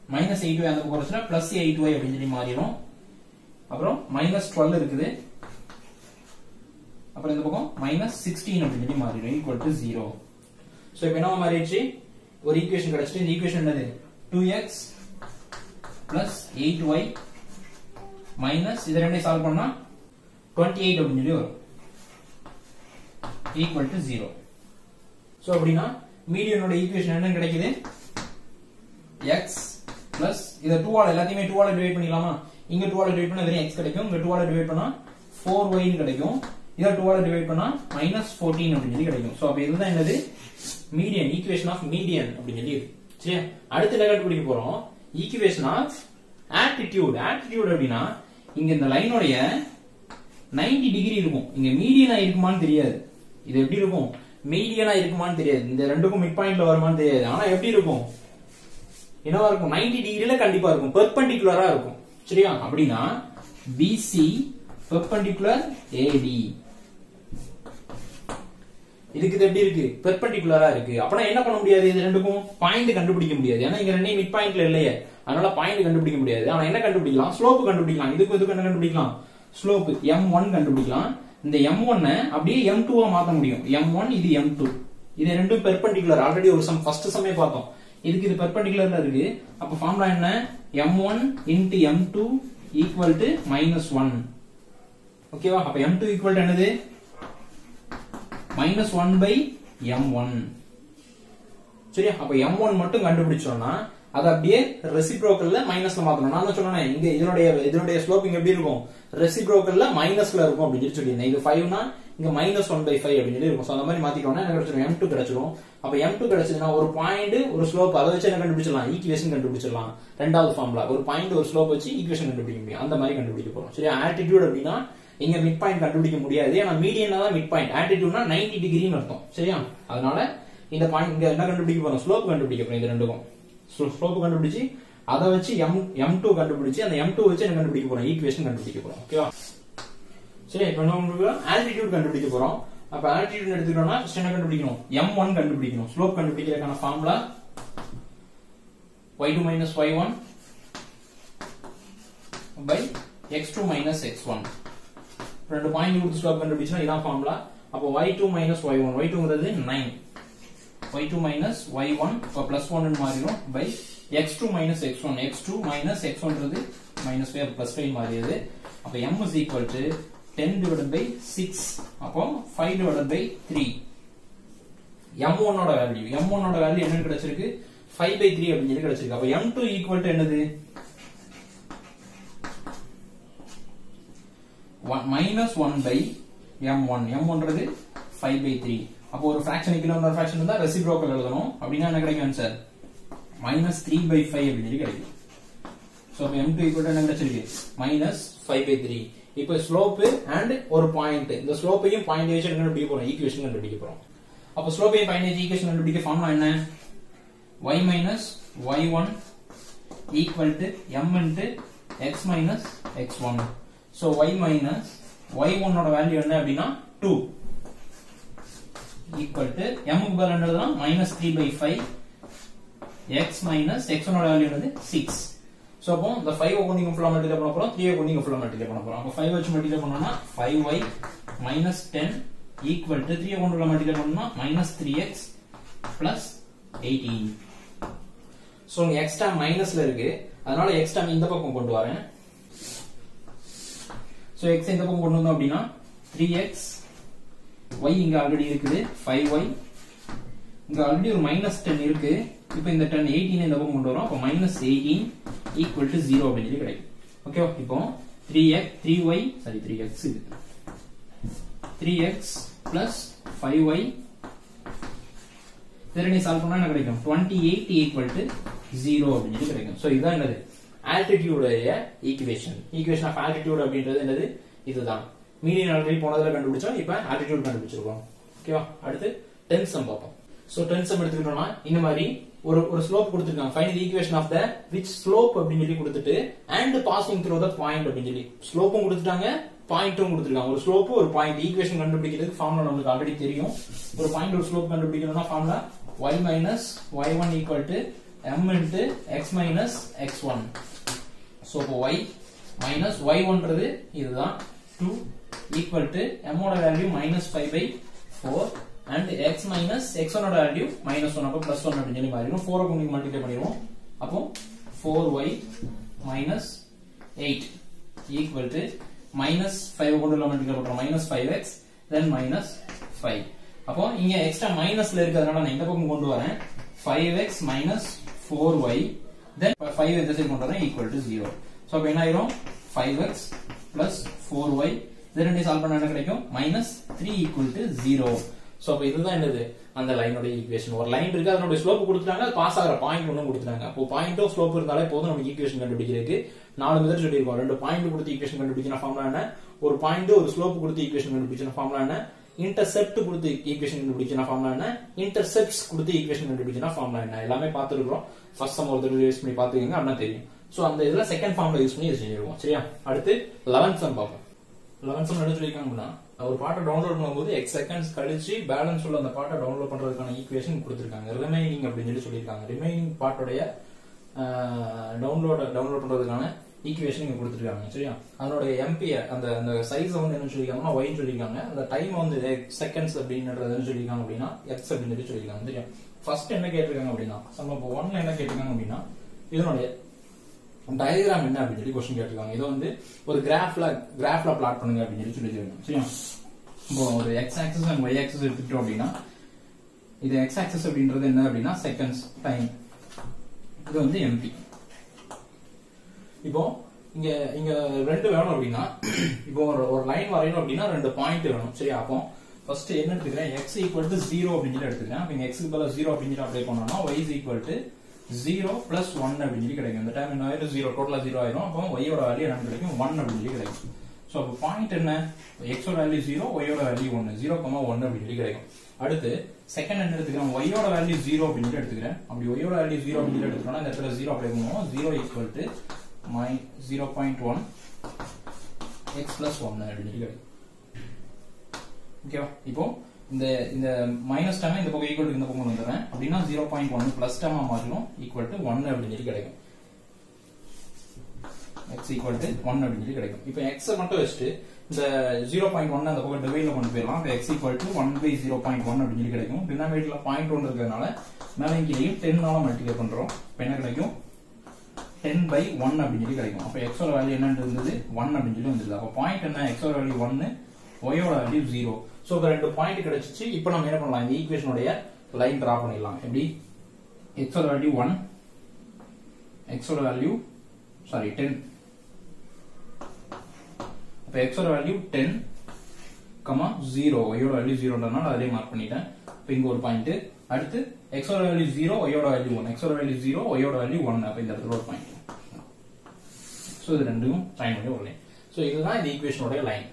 minus eight y அந்த பக்கம் வச்சுனா பிளஸ் எயிட் ஒய் அப்படின்னு சொல்லி மாறிடும் அப்புறம் மைனஸ் டுவெல் இருக்குது அப்புறம் இந்த பக்கம் மைனஸ் சிக்ஸ்டீன் அப்படின்னு சொல்லி மாறிடும் ஈக்குவல் டு ஜீரோ ஸோ இப்போ என்ன மாறிடுச்சு ஒரு ஈக்குவேஷன் கிடைச்சிட்டு இந்த ஈக்குவேஷன் என்னது two x plus eight y minus இது ரெண்டையும் சால்வ் பண்ணா டுவெண்ட்டி எயிட் அப்படின்னு சொல்லி வரும் ஈக்குவல் டு ஜீரோ ஸோ அப்படின்னா மீடியனோட ஈக்குவேஷன் என்ன கிடைக்குது எக்ஸ் பிளஸ் இதை டூ ஆல் எல்லாத்தையுமே டூ ஆல் டிவைட் பண்ணிக்கலாமா இங்க டூ ஆல் டிவைட் பண்ணா வெறும் எக்ஸ் கிடைக்கும் இங்க டூ ஆல் டிவைட் பண்ணா ஃபோர் ஒய்னு கிடைக்கும் இதை டூ ஆல் டிவைட் பண்ணா மைனஸ் ஃபோர்டீன் அப்படின்னு சொல்லி கிடைக்கும் ஸோ அப்போ இதுதான் என்னது மீடியன் ஈக்குவேஷன் ஆஃப் மீடியன் அப்படின்னு சொல்லி இருக்கு சரியா அடுத்து என்ன கண்டுபிடிக்க போறோம் ஈக்குவேஷன் ஆஃப் ஆட்டிடியூட் ஆட்டிடியூட் அப்படின்னா இங்க இந்த லைனோடைய 90 டிகிரி இருக்கும் இங்க மீடியனா இருக்குமான்னு தெரியாது இது எப்படி இருக்கும் மீடியனா இருக்குமான்னு தெரியாது இந்த ரெண்டுக்கும் மிட் பாயிண்ட்ல வருமான்னு தெரியாது ஆனா எப்படி இருக்கும் என்னவா இருக்கும் 90 டிகிரில கண்டிப்பா இருக்கும் பெர்பெண்டிகுலரா இருக்கும் சரியா அப்படின்னா பிசி பெர்பெண்டிகுலர் ஏடி இதுக்கு இது எப்படி இருக்கு பெர்பெண்டிகுலரா இருக்கு அப்பனா என்ன பண்ண முடியாது இது ரெண்டுக்கும் பாயிண்ட் கண்டுபிடிக்க முடியாது ஏன்னா இங்க ரெண்டையும் மிட் பாயிண்ட்ல இல்லையே அதனால பாயிண்ட் கண்டுபிடிக்க முடியாது ஆனா என்ன கண்டுபிடிக்கலாம் ஸ்லோப் கண்டுபிடிக்கலாம் இதுக்கு இதுக்கு என்ன கண்டுபிடிக்கலாம் ஸ்லோப் எம் ஒன் கண்டுபிடிக்கலாம் இந்த எம் ஒன்ன அப்படியே எம் டூவா மாத்த முடியும் எம் ஒன் இது எம் டூ இது ரெண்டும் பெர்பெண்டிகுலர் ஆல்ரெடி ஒரு சம் ஃபர்ஸ்ட் சமே பார்த்தோம் இதுக்கு இது பெர்பெண்டிகுலர்ல இருக்கு அப்ப ஃபார்முலா என்ன m one into m two equal to minus one ஓகேவா அப்ப எம் டூ ஈக்குவல் என்னது minus one by m one சரியா அப்ப எம் ஒன் மட்டும் கண்டுபிடிச்சோம்னா அது அப்படியே ரெசிப்ரோக்கல்ல மைனஸ்ல மாத்தணும் நான் தான் சொன்னேன் இங்க இதனுடைய இதனுடைய ஸ்லோப்பிங் எப்படி இருக்கும் ரெசிப்ரோக்கல்ல மைனஸ்ல இருக்கும் அப்படின்னு சொல்லி சொல்லியிருந்தேன் இது ஃபைவ்னா இங்க மைனஸ் ஒன் பை ஃபைவ் அப்படின்னு சொல்லி இருக்கும் So, அந்த மாதிரி மாத்திட்டோம்னா என்ன கிடைச்சிரும் எம் டூ கிடைச்சிரும் அப்ப எம் டூ கிடைச்சதுன்னா ஒரு பாயிண்ட் ஒரு ஸ்லோப் அதை வச்சு என்ன கண்டுபிடிச்சிடலாம் ஈக்குவேஷன் கண்டுபிடிச்சிடலாம் ரெண்டாவது ஃபார்முலா ஒரு பாயிண்ட் ஒரு ஸ்லோப் வச்சு ஈக்குவேஷன் கண்டுபிடிக்க முடியும் அந்த மாதிரி கண்டுபிடிக்க போறோம் சரியா ஆட்டிடியூட் அப்படின்னா இங்க மிட் பாயிண்ட் கண்டுபிடிக்க முடியாது ஏன்னா மீடியனா தான் மிட் பாயிண்ட் ஆட்டிடியூட்னா 90 டிகிரின்னு அர்த்தம் சரியா அதனால இந்த பாயிண்ட் இங்க என்ன கண்டுபிடிக்க போறோம் ஸ்லோப் கண்டுபிடிக்க போறோம் இது ரெண்டுக்கும் ஸ்லோப் கண்டுபிடிச்சு அதை வச்சு எம் எம் டூ கண்டுபிடிச்சு அந்த எம் டூ வச்சு என்ன கண்டுபிடிக்க போறோம் ஈக்குவேஷன் கண்டுபிடிக்க போறோம் ஓகேவா சரி இப்போ என்ன உங்களுக்கு ஆல்டிடியூட் கண்டுபிடிக்க போறோம் அப்ப ஆல்டிடியூட் எடுத்துக்கிட்டோம்னா first என்ன கண்டுபிடிக்கணும் எம் ஒன் கண்டுபிடிக்கணும் ஸ்லோப் கண்டுபிடிக்கிறதுக்கான formula y2 minus y1 by x2 minus x1 ரெண்டு பாயிண்ட் கொடுத்து ஸ்லோப் கண்டுபிடிச்சா இதான் ஃபார்முலா அப்போ y2 minus y1 y2ங்கிறது 9 y2 minus y1 இப்போ plus 1 ன்னு மாறிடும் by x2 minus x1 x2 minus x1ன்றது minus 5 plus 5 மாறியது அப்போ m is equal to 10 divided by 6 அப்போ 5 divided by 3 m1 ஓட வேல்யூ m1 ஓட வேல்யூ என்னன்னு கிடைச்சிருக்கு 5 by 3 அப்படின்னு சொல்லி கிடைச்சிருக்கு அப்போ m2 equal to என்னது minus one by m one m ஒன்றது ஃபைவ் பை த்ரீ அப்போ ஒரு ஃபிராக்ஷன் கீழே இன்னொரு ஃபிராக்ஷன் இருந்தா ரெசிப்ரோக்கல் எழுதணும் அப்படின்னா என்ன கிடைக்கும் sir minus three by five அப்படின்னு சொல்லி கிடைக்கும் ஸோ அப்போ எம் டூ ஈக்குவல் என்ன கிடைச்சிருக்கு மைனஸ் ஃபைவ் பை த்ரீ இப்போ ஸ்லோப் அண்ட் ஒரு பாயிண்ட் இந்த ஸ்லோப்பையும் பாயிண்ட் வச்சு கண்டுபிடிக்க போறோம் ஈக்குவேஷன் கண்டுபிடிக்க போறோம் அப்போ ஸ்லோப்பையும் பாயிண்ட் வச்சு ஈக்குவேஷன் கண்டுபிடிக்க ஃபார்முலா என்ன y minus y one equal to m into x minus x one so y minus y ஒன்னோட வேல்யூ என்ன அப்படின்னா டூ ஈக்குவல் டு எம்முக்கு பதில் என்னதுன்னா minus three by five x minus x ஒன்னோட வேல்யூ என்னது சிக்ஸ் ஸோ அப்போ இந்த ஃபைவ் கொண்டு இங்க ஃபுல்லாக மல்டிப்ளை பண்ண போறோம் த்ரீ கொண்டு இங்க ஃபுல்லாக மல்டிப்ளை பண்ண போறோம் அப்போ ஃபைவ் வச்சு மல்டிப்ளை பண்ணோம்னா five y minus ten equal to three கொண்டு உள்ள மல்டிப்ளை பண்ணோம்னா minus three x plus eighteen so இங்க எக்ஸ் டேம் மைனஸ்ல இருக்கு அதனால எக்ஸ் டேம் இந்த பக்கம் கொண்டு வரேன் ஸோ எக்ஸ் இந்த பக்கம் கொண்டு வந்தோம் அப்படின்னா த்ரீ எக்ஸ் ஒய் இங்க ஆல்ரெடி இருக்குது ஃபைவ் ஒய் இங்க ஆல்ரெடி ஒரு மைனஸ் டென் இருக்கு இப்போ இந்த டென் எயிட்டீன் இந்த பக்கம் கொண்டு வரோம் அப்போ minus eighteen equal to zero அப்படின்னு சொல்லி கிடைக்கும் ஓகேவா இப்போ three x three y sorry three x இது three x plus five y இதில் சால்வ் பண்ணா என்ன கிடைக்கும் twenty eight equal to zero அப்படின்னு சொல்லி கிடைக்கும் ஸோ இதுதான் என்னது ஆல்டிடியூடைய ஈக்குவேஷன் ஈக்குவேஷன் ஆஃப் ஆல்டிடியூட் அப்படின்றது என்னது இதுதான் மீடியன் ஆல்ரெடி போனதுல கண்டுபிடிச்சோம் இப்போ ஆல்டிடியூட் கண்டுபிடிச்சிருக்கோம் ஓகேவா அடுத்து டென்த் சம் பார்ப்போம் ஸோ டென்த் சம் எடுத்துக்கிட்டோம்னா இந்த மாதிரி ஒரு ஒரு ஸ்லோப் கொடுத்துருக்காங்க final equation of the which slope அப்படின்னு சொல்லி கொடுத்துட்டு and passing through the point அப்படின்னு சொல்லி ஸ்லோப்பும் கொடுத்துட்டாங்க பாயிண்ட்டும் கொடுத்துருக்காங்க ஒரு ஸ்லோப் ஒரு பாயிண்ட் ஈக்குவேஷன் கண்டுபிடிக்கிறதுக்கு ஃபார்முலா நமக்கு ஆல்ரெடி தெரியும் ஒரு பாயிண்ட் ஒரு ஸ்லோப் கண்டுபிடிக்கணும்னா formula y minus y one equal to m into x minus x1 so இப்போ y minus y1ன்றது இதுதான் 2 equal to m ஓட value minus 5 by 4 and x minus x1 ஓட வேல்யூ minus 1 அப்போ plus 1 அப்படின்னு சொல்லி மாறிடும் 4 கொண்டு மல்டிப்ளை பண்ணிடுவோம் அப்போ 4y minus 8 equal to minus 5 கொண்டு மல்டிப்ளை பண்றோம் minus 5x then minus 5 அப்போ இங்க எக்ஸ்ட்ரா மைனஸ்ல இருக்கிறதுனால நான் இந்த பக்கம் கொண்டு வரேன் 5x minus 4y then 5 இந்த சைடு கொண்டு வரேன் equal to 0 சோ அப்ப என்ன ஆயிரும் 5x plus 4y இது ரெண்டையும் சால்வ் பண்ணா என்ன கிடைக்கும் minus 3 equal to 0 சோ அப்ப இதுதான் என்னது அந்த லைனோட ஈக்குவேஷன் ஒரு லைன் இருக்கு அதனுடைய ஸ்லோப் கொடுத்துட்டாங்க பாஸ் ஆகிற பாயிண்ட் ஒன்றும் கொடுத்துட்டாங்க அப்போ பாயிண்டோ ஸ்லோப் இருந்தாலே போதும் நம்ம ஈக்குவேஷன் கண்டுபிடிக்கிறதுக்கு நாலு மெத்தட் சொல்லியிருக்கோம் ரெண்டு பாயிண்ட் கொடுத்து ஈக்குவேஷன் கண்டுபிடிக்கிற ஃபார்முலா என்ன ஒரு பாயிண்ட் ஒரு ஸ்லோப் கொடுத்து ஈக்குவேஷன் கண்டுபிடிக்கிற ஃபார்முலா என்ன இன்டர்செப்ட் கொடுத்து ஈக்குவேஷன் கண்டுபிடிக்கிற ஃபார்முலா என்ன இன்டர்செப்ட்ஸ் கொடுத்து ஈக்குவேஷன் கண்டுபிடிக்கிற ஃபார்முலா என்ன எல்லாமே பார்த்துருக்கோம் ஃபர்ஸ்ட் சம் ஒரு தடவை யூஸ் பண்ணி பார்த்துக்கோங்க அப்படின்னா தெரியும் சோ அந்த இதுல செகண்ட் ஃபார்முலா யூஸ் பண்ணி இது செஞ்சிருவோம் சரியா அடுத்து லெவன்த் சம் பார்ப்போம் லெவன்த் சம் என்ன சொல்லியிருக்காங்க அப்படின்னா ஒரு பாட்டை டவுன்லோட் பண்ணும்போது எக்ஸ் செகண்ட்ஸ் கழிச்சு பேலன்ஸ் உள்ள அந்த பாட்டை டவுன்லோட் பண்றதுக்கான ஈக்குவேஷன் கொடுத்துருக்காங்க ரிமைனிங் அப்படின்னு சொல்லி சொல்லியிருக்காங்க ரிமைனிங் பாட்டோடைய டவுன்லோட் டவுன்லோட் பண்றதுக்கான ஈக்குவேஷன் இங்க கொடுத்துருக்காங்க சரியா அதனுடைய எம்பி அந்த அந்த சைஸ் வந்து என்ன சொல்லியிருக்காங்கன்னா ஒய்னு சொல்லியிருக்காங்க அந்த டைம் வந்து செகண்ட்ஸ் அப்படின்றது என்ன சொல்லியிருக்காங்க அப்படின்னா எக்ஸ் அப்படின்னு சொல்லி சொல்லியிருக்காங்க சரியா ஃபர்ஸ்ட் என்ன கேட்டிருக்காங்க அப்படின்னா நம்ம இப்போ ஒன்ல என்ன கேட்டிருக்காங்க அப்படின்னா இதனுடைய டயக்ராம் என்ன அப்படின்னு சொல்லி கொஸ்டின் கேட்டிருக்காங்க இதை வந்து ஒரு கிராஃப்ல கிராஃப்ல பிளாட் பண்ணுங்க அப்படின்னு சொல்லி சொல்லியிருக்காங்க சரியா இப்போ ஒரு x axis and y axis எடுத்துட்டோம் அப்படின்னா இது எக்ஸ் ஆக்சஸ் அப்படின்றது என்ன அப்படின்னா செகண்ட்ஸ் டைம் இது வந்து எம்பி இப்போ இங்க இங்க ரெண்டு வேணும் அப்படின்னா இப்போ ஒரு ஒரு லைன் வரையணும் அப்படின்னா ரெண்டு பாயிண்ட் வேணும் சரியா அப்போ ஃபர்ஸ்ட் என்ன எடுத்துக்கிறேன் எக்ஸ் ஈக்குவல் டு ஜீரோ அப்படின்னு சொல்லி எடுத்துக்கிறேன் அப்போ இங்க எக்ஸுக்கு பதிலாக ஜீரோ அப்படின்னு சொல்லி அப்ளை பண்ணோம்னா y is equal to zero plus one அப்படின்னு சொல்லி கிடைக்கும் இந்த டைம் என்ன ஆயிரும் ஜீரோ டோட்டலா ஜீரோ ஆயிரும் அப்போ ஒய்யோட வேல்யூ என்ன கிடைக்கும் ஒன் அப்படின்னு சொல்லி கிடைக்கும் ஸோ அப்போ பாயிண்ட் என்ன எக்ஸோட வேல்யூ ஜீரோ ஒய்யோட வேல்யூ ஒன்னு ஜீரோ கமா ஒன் அப்படின்னு சொல்லி கிடைக்கும் அடுத்து செகண்ட் என்ன எடுத்துக்கிறேன் ஒய்யோட வேல்யூ ஜீரோ அப்படின்னு சொல்லி எடுத்துக்கிறேன் அப்படி ஒய்யோட வேல்யூ ஜீரோ அப்படின்னு சொல்லி எடுத்துக்கிறோம்னா இந்த இடத்துல ஜீரோ அப்ளை பண்ணுவோம் zero equal to my zero point one x plus one அப்படின்னு சொல்லி கிடைக்கும் ஓகேவா இப்போ இந்த இந்த மைனஸ் டைம் இந்த பக்கம் ஈக்குவல் இந்த பக்கம் வந்துடுறேன் அப்படின்னா ஜீரோ பாயிண்ட் ஒன் பிளஸ் டைமா மாறிடும் ஈக்குவல் டு ஒன் அப்படின்னு சொல்லி கிடைக்கும் எக்ஸ் ஈக்குவல் டு ஒன் அப்படின்னு சொல்லி கிடைக்கும் இப்போ எக்ஸ் மட்டும் வச்சுட்டு இந்த ஜீரோ பாயிண்ட் ஒன் அந்த பக்கம் டிவைட்ல கொண்டு போயிடலாம் இப்போ x equal to one by zero point one அப்படின்னு சொல்லி கிடைக்கும் டினாமேட்ல பாயிண்ட் ஒன் இருக்கிறதுனால மேலே கீழேயும் டென்னால மல்டிப்ளை பண்றோம் இப்போ என்ன கிடைக்கும் டென் பை ஒன் அப்படின்னு சொல்லி கிடைக்கும் அப்போ எக்ஸோட வேல்யூ என்னன்னு இருந்தது ஒன் அப்படின்னு சொல்லி வந்துருது அப்போ பாயிண்ட் என்ன எக்ஸோட வேல்யூ ஒன்னு ஒயோட வேல்யூ ஜீரோ ஸோ இப்போ ரெண்டு பாயிண்ட் கிடைச்சிச்சு இப்போ நம்ம என்ன பண்ணலாம் இந்த ஈக்குவேஷனுடைய லைன் டிரா பண்ணிடலாம் எப்படி எக்ஸோட வேல்யூ ஒன் எக்ஸோட வேல்யூ சாரி டென் இப்போ எக்ஸோட வேல்யூ டென் கமா ஜீரோ ஒயோட வேல்யூ ஜீரோன்றதுனால அதே மார்க் பண்ணிட்டேன் இப்போ இங்க ஒரு பாயிண்ட் அடுத்து எக்ஸோட வேல்யூ ஜீரோ ஒயோட வேல்யூ ஒன் எக்ஸோட வேல்யூ ஜீரோ ஒயோட வேல்யூ ஒன் அப்போ இந்த இடத்துல ஒரு பாயிண்ட் ஸோ இது ரெண்டும் டைம் ஒரு லைன் ஸோ இதுதான் இந்த ஈக்குவேஷனுடைய line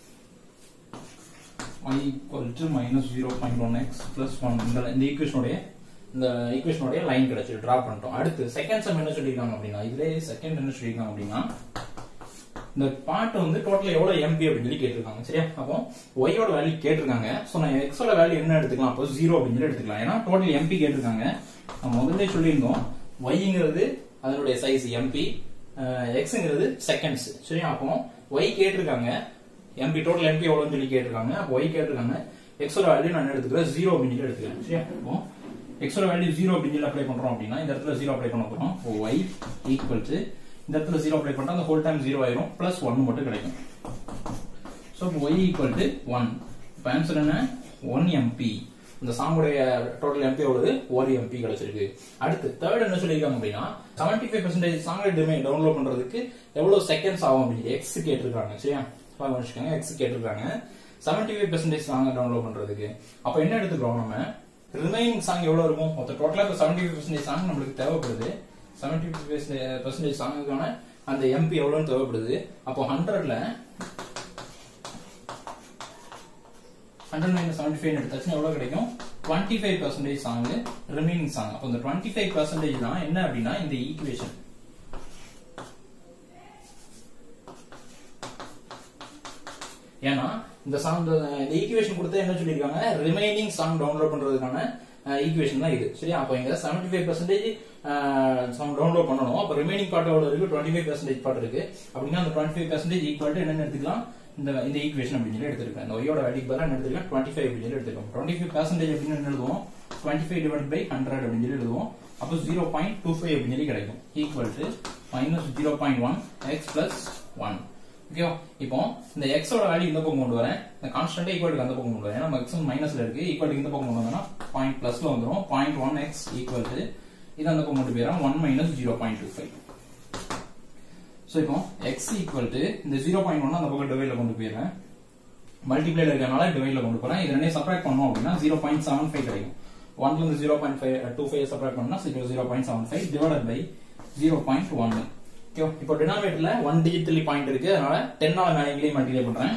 y equal to minus 0.1x plus 1 இந்த இந்த ஈக்குவேஷனுடைய இந்த ஈக்குவேஷனுடைய லைன் கிடைச்சு டிரா பண்ணிட்டோம் அடுத்து செகண்ட் சம் என்ன சொல்லிருக்காங்க அப்படின்னா இதுல செகண்ட் என்ன சொல்லிருக்காங்க அப்படின்னா இந்த பாட்டு வந்து டோட்டல் எவ்வளவு எம்பி அப்படின்னு சொல்லி கேட்டிருக்காங்க சரியா அப்போ ஒய்யோட வேல்யூ கேட்டிருக்காங்க சோ நான் எக்ஸோட வேல்யூ என்ன எடுத்துக்கலாம் அப்போ ஜீரோ அப்படின்னு சொல்லி எடுத்துக்கலாம் ஏன்னா டோட்டல் எம்பி கேட்டிருக்காங்க நம்ம முதல்ல சொல்லியிருந்தோம் ஒய்ங்கிறது அதனுடைய சைஸ் எம்பி எக்ஸ்ங்கிறது செகண்ட்ஸ் சரியா அப்போ ஒய் கேட்டிருக்காங்க எம்பி டோட்டல் எம்பி எவ்வளவுன்னு சொல்லி கேட்டிருக்காங்க அப்போ ஒய் கேட்டிருக்காங்க எக்ஸோட வேல்யூ நான் எடுத்துக்கிறேன் ஜீரோ அப்படின்னு சொல்லி எடுத்துக்கிறேன் சரியா அப்போ எக்ஸோட வேல்யூ ஜீரோ அப்படின்னு சொல்லி அப்ளை பண்றோம் அப்படின்னா இந்த இடத்துல ஜீரோ அப்ளை பண்ண போறோம் ஒய் ஈக்குவல் டு இந்த இடத்துல ஜீரோ அப்ளை பண்ணா அந்த ஹோல் டைம் ஜீரோ ஆயிரும் பிளஸ் ஒன் மட்டும் கிடைக்கும் so y equal to one இப்போ ஆன்சர் என்ன ஒன் எம்பி இந்த சாங்குடைய டோட்டல் எம்பி எவ்வளவு ஒரு எம்பி கிடைச்சிருக்கு அடுத்து தேர்ட் என்ன சொல்லியிருக்காங்க அப்படின்னா seventy five percentage song download பண்றதுக்கு எவ்வளவு செகண்ட்ஸ் ஆகும் அப்படின்னு எக்ஸ் கேட்டிருக்காங்க சரியா வச்சுக்கோங்க எக்ஸ் கேட்டிருக்காங்க seventy five percentage song download பண்றதுக்கு அப்ப என்ன எடுத்துக்கிறோம் நம்ம ரிமைனிங் சாங் எவ்வளவு இருக்கும் மொத்த டோட்டலா இப்போ செவன்டி ஃபைவ் பெர்சன்டேஜ் சாங் நம்மளுக்கு தேவைப்படுது செவன்டி ஃபைவ் பெர்சன்டேஜ் சாங்குக்கான அந்த எம்பி எவ்வளவுன்னு தேவைப்படுது அப்போ ஹண்ட்ரட்ல ஹண்ட்ரட் மைனஸ் செவன்டி ஃபைவ் எடுத்தாச்சுன்னா எவ்வளவு கிடைக்கும் twenty five percentage song remaining song அப்போ இந்த டுவெண்ட்டி ஃபைவ் பர்சன்டேஜ் தான் என்ன அப்படின்னா இந்த ஈக்குவேஷன் ஏன்னா இந்த சாங் இந்த ஈக்குவேஷன் கொடுத்தா என்ன சொல்லியிருக்காங்க ரிமைனிங் சாங் டவுன்லோட் பண்றதுக்கான ஈக்குவேஷன் தான் இது சரியா அப்போ இங்க செவன்டி ஃபைவ் பர்சன்டேஜ் டவுன்லோட் பண்ணணும் அப்போ ரிமைனிங் பார்ட் எவ்வளவு இருக்கு டுவெண்ட்டி ஃபைவ் பர்சன்டேஜ் பார்ட் இருக்கு அப்படின்னா அந்த twenty five percentage equal to என்னன்னு எடுத்துக்கலாம் இந்த இந்த ஈக்குவேஷன் அப்படின்னு சொல்லி எடுத்துருக்கேன் இந்த ஒய்யோட வேல்யூக்கு பதிலாக என்ன எடுத்துக்கலாம் டுவெண்ட்டி ஃபைவ் அப்படின்னு சொல்லி எடுத்துருக்கோம் டுவெண்ட்டி ஃபைவ் பர்சன்டேஜ் அப்படின்னு என்ன எழுதுவோம் twenty five divide by hundred அப்படின்னு சொல்லி எழுதுவோம் அப்போ ஜீரோ பாயிண்ட் டூ ஃபைவ் அப்படின்னு சொல்லி கிடைக்கும் equal to minus zero point one x plus one ஓகேவா இப்போ இந்த எக்ஸோட வேல்யூ இந்த பக்கம் கொண்டு வரேன் இந்த கான்ஸ்டன்ட் ஈக்குவல் அந்த பக்கம் கொண்டு வரேன் ஏன்னா எக்ஸ் மைனஸ்ல இருக்கு ஈக்குவல் இந்த பக்கம் கொண்டு வந்தோம்னா பாயிண்ட் பிளஸ்ல வந்துரும் point one x equal to இது அந்த பக்கம் கொண்டு போயிடும் one minus zero point two five so இப்போ எக்ஸ் ஈக்குவல் டு இந்த ஜீரோ பாயிண்ட் ஒன் அந்த பக்கம் டிவைட்ல கொண்டு போயிடுறேன் மல்டிப்ளைல இருக்கனால டிவைட்ல கொண்டு போறேன் இது ரெண்டையும் சப்ராக்ட் பண்ணோம் அப்படின்னா ஜீரோ பாயிண்ட் செவன் ஃபைவ் கிடைக்கும் ஒன்ல இருந்து zero point five two five subtract பண்ணா zero point seven five divide by zero point one okay இப்போ டினாமினேட்டர்ல ஒன் டிஜிட்டலி பாயிண்ட் இருக்கு அதனால டென்னால மேல இங்கேயும் மல்டிப்ளை பண்றேன்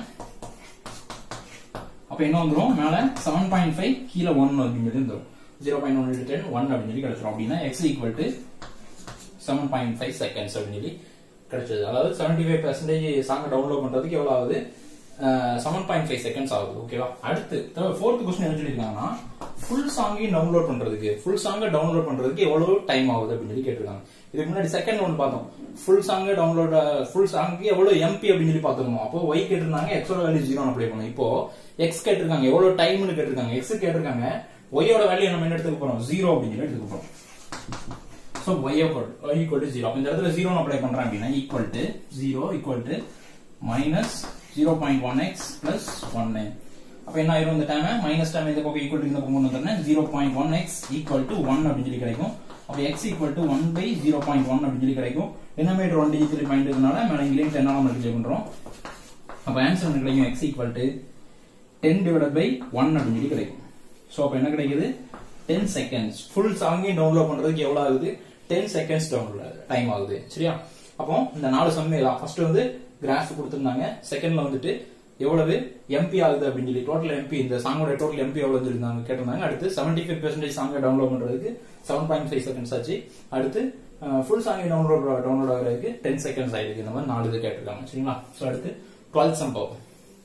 அப்ப என்ன வந்துரும் மேல செவன் பாயிண்ட் ஃபைவ் கீழே ஒன் அப்படின்னு சொல்லி வந்துரும் zero point one ten one அப்படின்னு சொல்லி கிடைச்சிரும் அப்படின்னா x equal to seven point five seconds அப்படின்னு சொல்லி கிடைச்சது அதாவது seventy five percentage song download பண்றதுக்கு எவ்வளவு ஆகுது செவன் பாயிண்ட் ஃபைவ் செகண்ட்ஸ் ஆகுது ஓகேவா அடுத்து ஃபோர்த் கொஸ்டின் என்ன சொல்லியிருக்காங்கன்னா ஃபுல் சாங்கையும் டவுன்லோட் பண்றதுக்கு ஃபுல் சாங்கை டவுன்லோட் பண்றதுக்கு எவ்வளவு டைம் ஆகுது அப்படின்னு சொல்லி கேட்டிருக்காங்க இதுக்கு முன்னாடி செகண்ட் ஒன் பார்த்தோம் ஃபுல் சாங் டவுன்லோட் ஃபுல் சாங்க்கு எவ்வளவு எம்பி அப்படின்னு சொல்லி பார்த்துக்கணும் அப்போ ஒய் கேட்டிருந்தாங்க எக்ஸோட வேல்யூ ஜீரோ அப்ளை பண்ணணும் இப்போ எக்ஸ் கேட்டிருக்காங்க எவ்வளவு டைம்னு கேட்டிருக்காங்க எக்ஸ் கேட்டிருக்காங்க ஒய்யோட வேல்யூ நம்ம என்ன எடுத்துக்க போறோம் ஜீரோ அப்படின்னு சொல்லி எடுத்துக்க போறோம் so y y equal to zero இந்த இடத்துல ஜீரோ அப்ளை பண்றேன் அப்படின்னா equal to zero equal to minus zero point one x plus one nine அப்ப என்ன ஆயிரும் இந்த டைம் மைனஸ் டைம் இந்த பக்கம் ஈக்குவல் டு இந்த பக்கம் கொண்டு வந்துறேன் zero point one x equal to one அப்படின்னு சொல்லி கிடைக்கும் அப்ப x equal to one by zero point one அப்படின்னு சொல்லி கிடைக்கும் டினாமேட்டர் ஒன் டிஜிட்டல் பாயிண்ட் இருக்கனால மேல இங்கிலையும் டென்னால மல்டிப்ளை பண்றோம் அப்ப ஆன்சர் என்ன கிடைக்கும் x equal to ten divide by one அப்படின்னு சொல்லி கிடைக்கும் ஸோ அப்ப என்ன கிடைக்குது டென் செகண்ட்ஸ் ஃபுல் சாங்கையும் டவுன்லோட் பண்றதுக்கு எவ்வளவு ஆகுது டென் செகண்ட்ஸ் டவுன்லோட் டைம் ஆகுது சரியா அப்போ இந்த நாலு சம்மே எல்லாம் ஃபர்ஸ்ட் வந்து கிராஃப் கொடுத்திருந்தாங்க செகண்ட்ல வந்துட்டு எவ்வளவு எம்பி ஆகுது அப்படின்னு சொல்லி டோட்டல் எம்பி இந்த சாங்கோட டோட்டல் எம்பி எவ்வளவு சொல்லியிருந்தாங்க கேட்டிருந்தாங்க அடுத்து செவன்டி ஃபைவ் பெர்சன்டேஜ் சாங்கை டவுன்லோட் பண்றதுக்கு செவன் பாயிண்ட் ஃபைவ் செகண்ட்ஸ் ஆச்சு அடுத்து ஃபுல் சாங்கை டவுன்லோட் டவுன்லோட் ஆகிறதுக்கு டென் செகண்ட்ஸ் ஆயிருக்கு இந்த மாதிரி நாலு இது கேட்டிருக்காங்க சரிங்களா ஸோ அடுத்து டுவெல்த் சம் பார்ப்போம்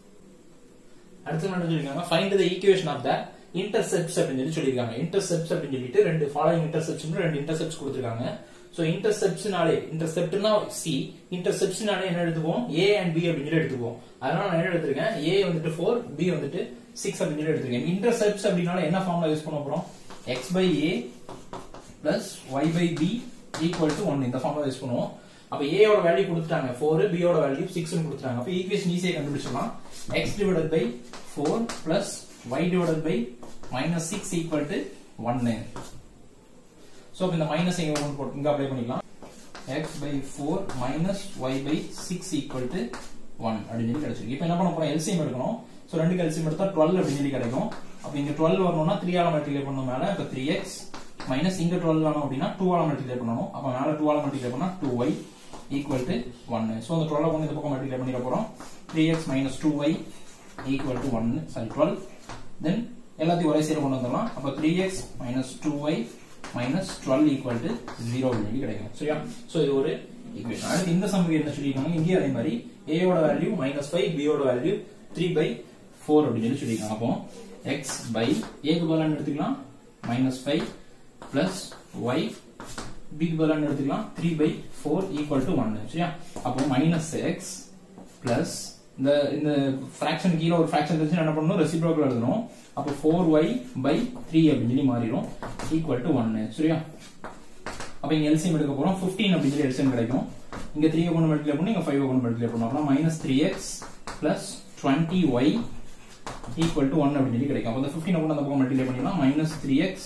அடுத்து என்ன சொல்லியிருக்காங்க find the equation of the intercepts அப்படின்னு சொல்லி சொல்லியிருக்காங்க இன்டர்செப்ட்ஸ் அப்படின்னு சொல்லிட்டு ரெண்டு ஃபாலோயிங் இன்டர்செப்ட்ஸ் ரெண்டு இன்டர்செப்ட்ஸ் கொடுத்துருக்காங்க சோ இன்டர்செப்ட்ஸ்னாலே இன்டர்செப்ட்னா சி இன்டர்செப்ட்ஸ்னாலே என்ன எடுத்துக்குவோம் ஏ அண்ட் பி அப்படின்னு சொல்லி எடுத்துக்குவோம் அதனால நான் என்ன எடுத்திருக்கேன் ஏ வந்துட்டு ஃபோர் பி வந்துட்டு சிக்ஸ் அப்படின்னு சொல்லி எடுத்திருக்கேன் இன்டர்செப்ட்ஸ் அப்படின்னால என்ன ஃபார்ம்ல யூஸ் பண்ண போறோம் x by A plus Y by b equal to one இந்த ஃபார்ம்ல யூஸ் பண்ணுவோம் அப்ப ஏ யோட வேல்யூ கொடுத்துட்டாங்க ஃபோர் பி யோட வேல்யூ சிக்ஸ் கொடுத்துட்டாங்க அப்ப ஈக்குவேஷன் ஈஸியா கண்டுபிடிச்சலாம் x divided by four plus y divided by minus six equal to ஒன்னு சோ இந்த மைனஸ் இங்க ஒன்று போட்டு இங்க அப்ளை பண்ணிக்கலாம் x by 4 minus y by 6 equal to 1 அப்படின்னு சொல்லி கிடைச்சிருக்கு இப்போ என்ன பண்ண போறோம் LCM எடுக்கணும் சோ ரெண்டு LCM எடுத்தா 12 அப்படின்னு சொல்லி கிடைக்கும் அப்ப இங்க 12 வரணும்னா 3 ஆல மல்டிப்ளை பண்ணனும் மேல அப்ப 3x மைனஸ் இங்க 12 வரணும் அப்படின்னா 2 ஆல மல்டிப்ளை பண்ணனும் அப்ப மேல 2 ஆல மல்டிப்ளை பண்ணா 2y ஈக்குவல் டு 1 சோ அந்த 12 கொண்டு இந்த பக்கம் மல்டிப்ளை பண்ணிட போறோம் 3x minus 2y equal to 1 sorry 12 then எல்லாத்தையும் ஒரே சைடு கொண்டு வந்துடலாம் அப்ப 3x minus 2y minus twelve equal to zero அப்படின்னு கிடைக்கும் சரியா சோ இது ஒரு ஈக்குவேஷன் அடுத்து இந்த சம்முக்கு என்ன சொல்லியிருக்காங்க இங்கேயும் அதே மாதிரி ஏயோட வேல்யூ மைனஸ் ஃபைவ் பியோட வேல்யூ த்ரீ பை ஃபோர் அப்படின்னு சொல்லி சொல்லியிருக்காங்க அப்போ எக்ஸ் பை ஏக்கு பதிலாக எடுத்துக்கலாம் மைனஸ் ஃபைவ் பிளஸ் ஒய் பிக்கு பதிலாக எடுத்துக்கலாம் three by four equal to one சரியா அப்போ மைனஸ் எக்ஸ் பிளஸ் இந்த இந்த ஃபிராக்ஷன் கீழே ஒரு ஃபிராக்ஷன் இருந்துச்சு என்ன பண்ணணும் ரெசிப்ரோக்கல் எழுதணும் அப்போ ஃபோர் ஒய் பை த்ரீ அப்படின்னு சொல்லி மாறிடும் ஈக்குவல் டு ஒன்னு சரியா அப்ப இங்க எல்சிஎம் எடுக்க போறோம் 15 அப்படின்னு சொல்லி எல்சிஎம் கிடைக்கும் இங்க த்ரீ கொண்டு மல்டிப்ளை பண்ணி இங்க ஃபைவ் கொண்டு மல்டிப்ளை பண்ணோம் அப்படின்னா minus three x plus twenty y equal to one அப்படின்னு சொல்லி கிடைக்கும் அப்போ இந்த ஃபிஃப்டீன் கொண்டு அந்த பக்கம் மல்டிப்ளை பண்ணிக்கலாம் minus three x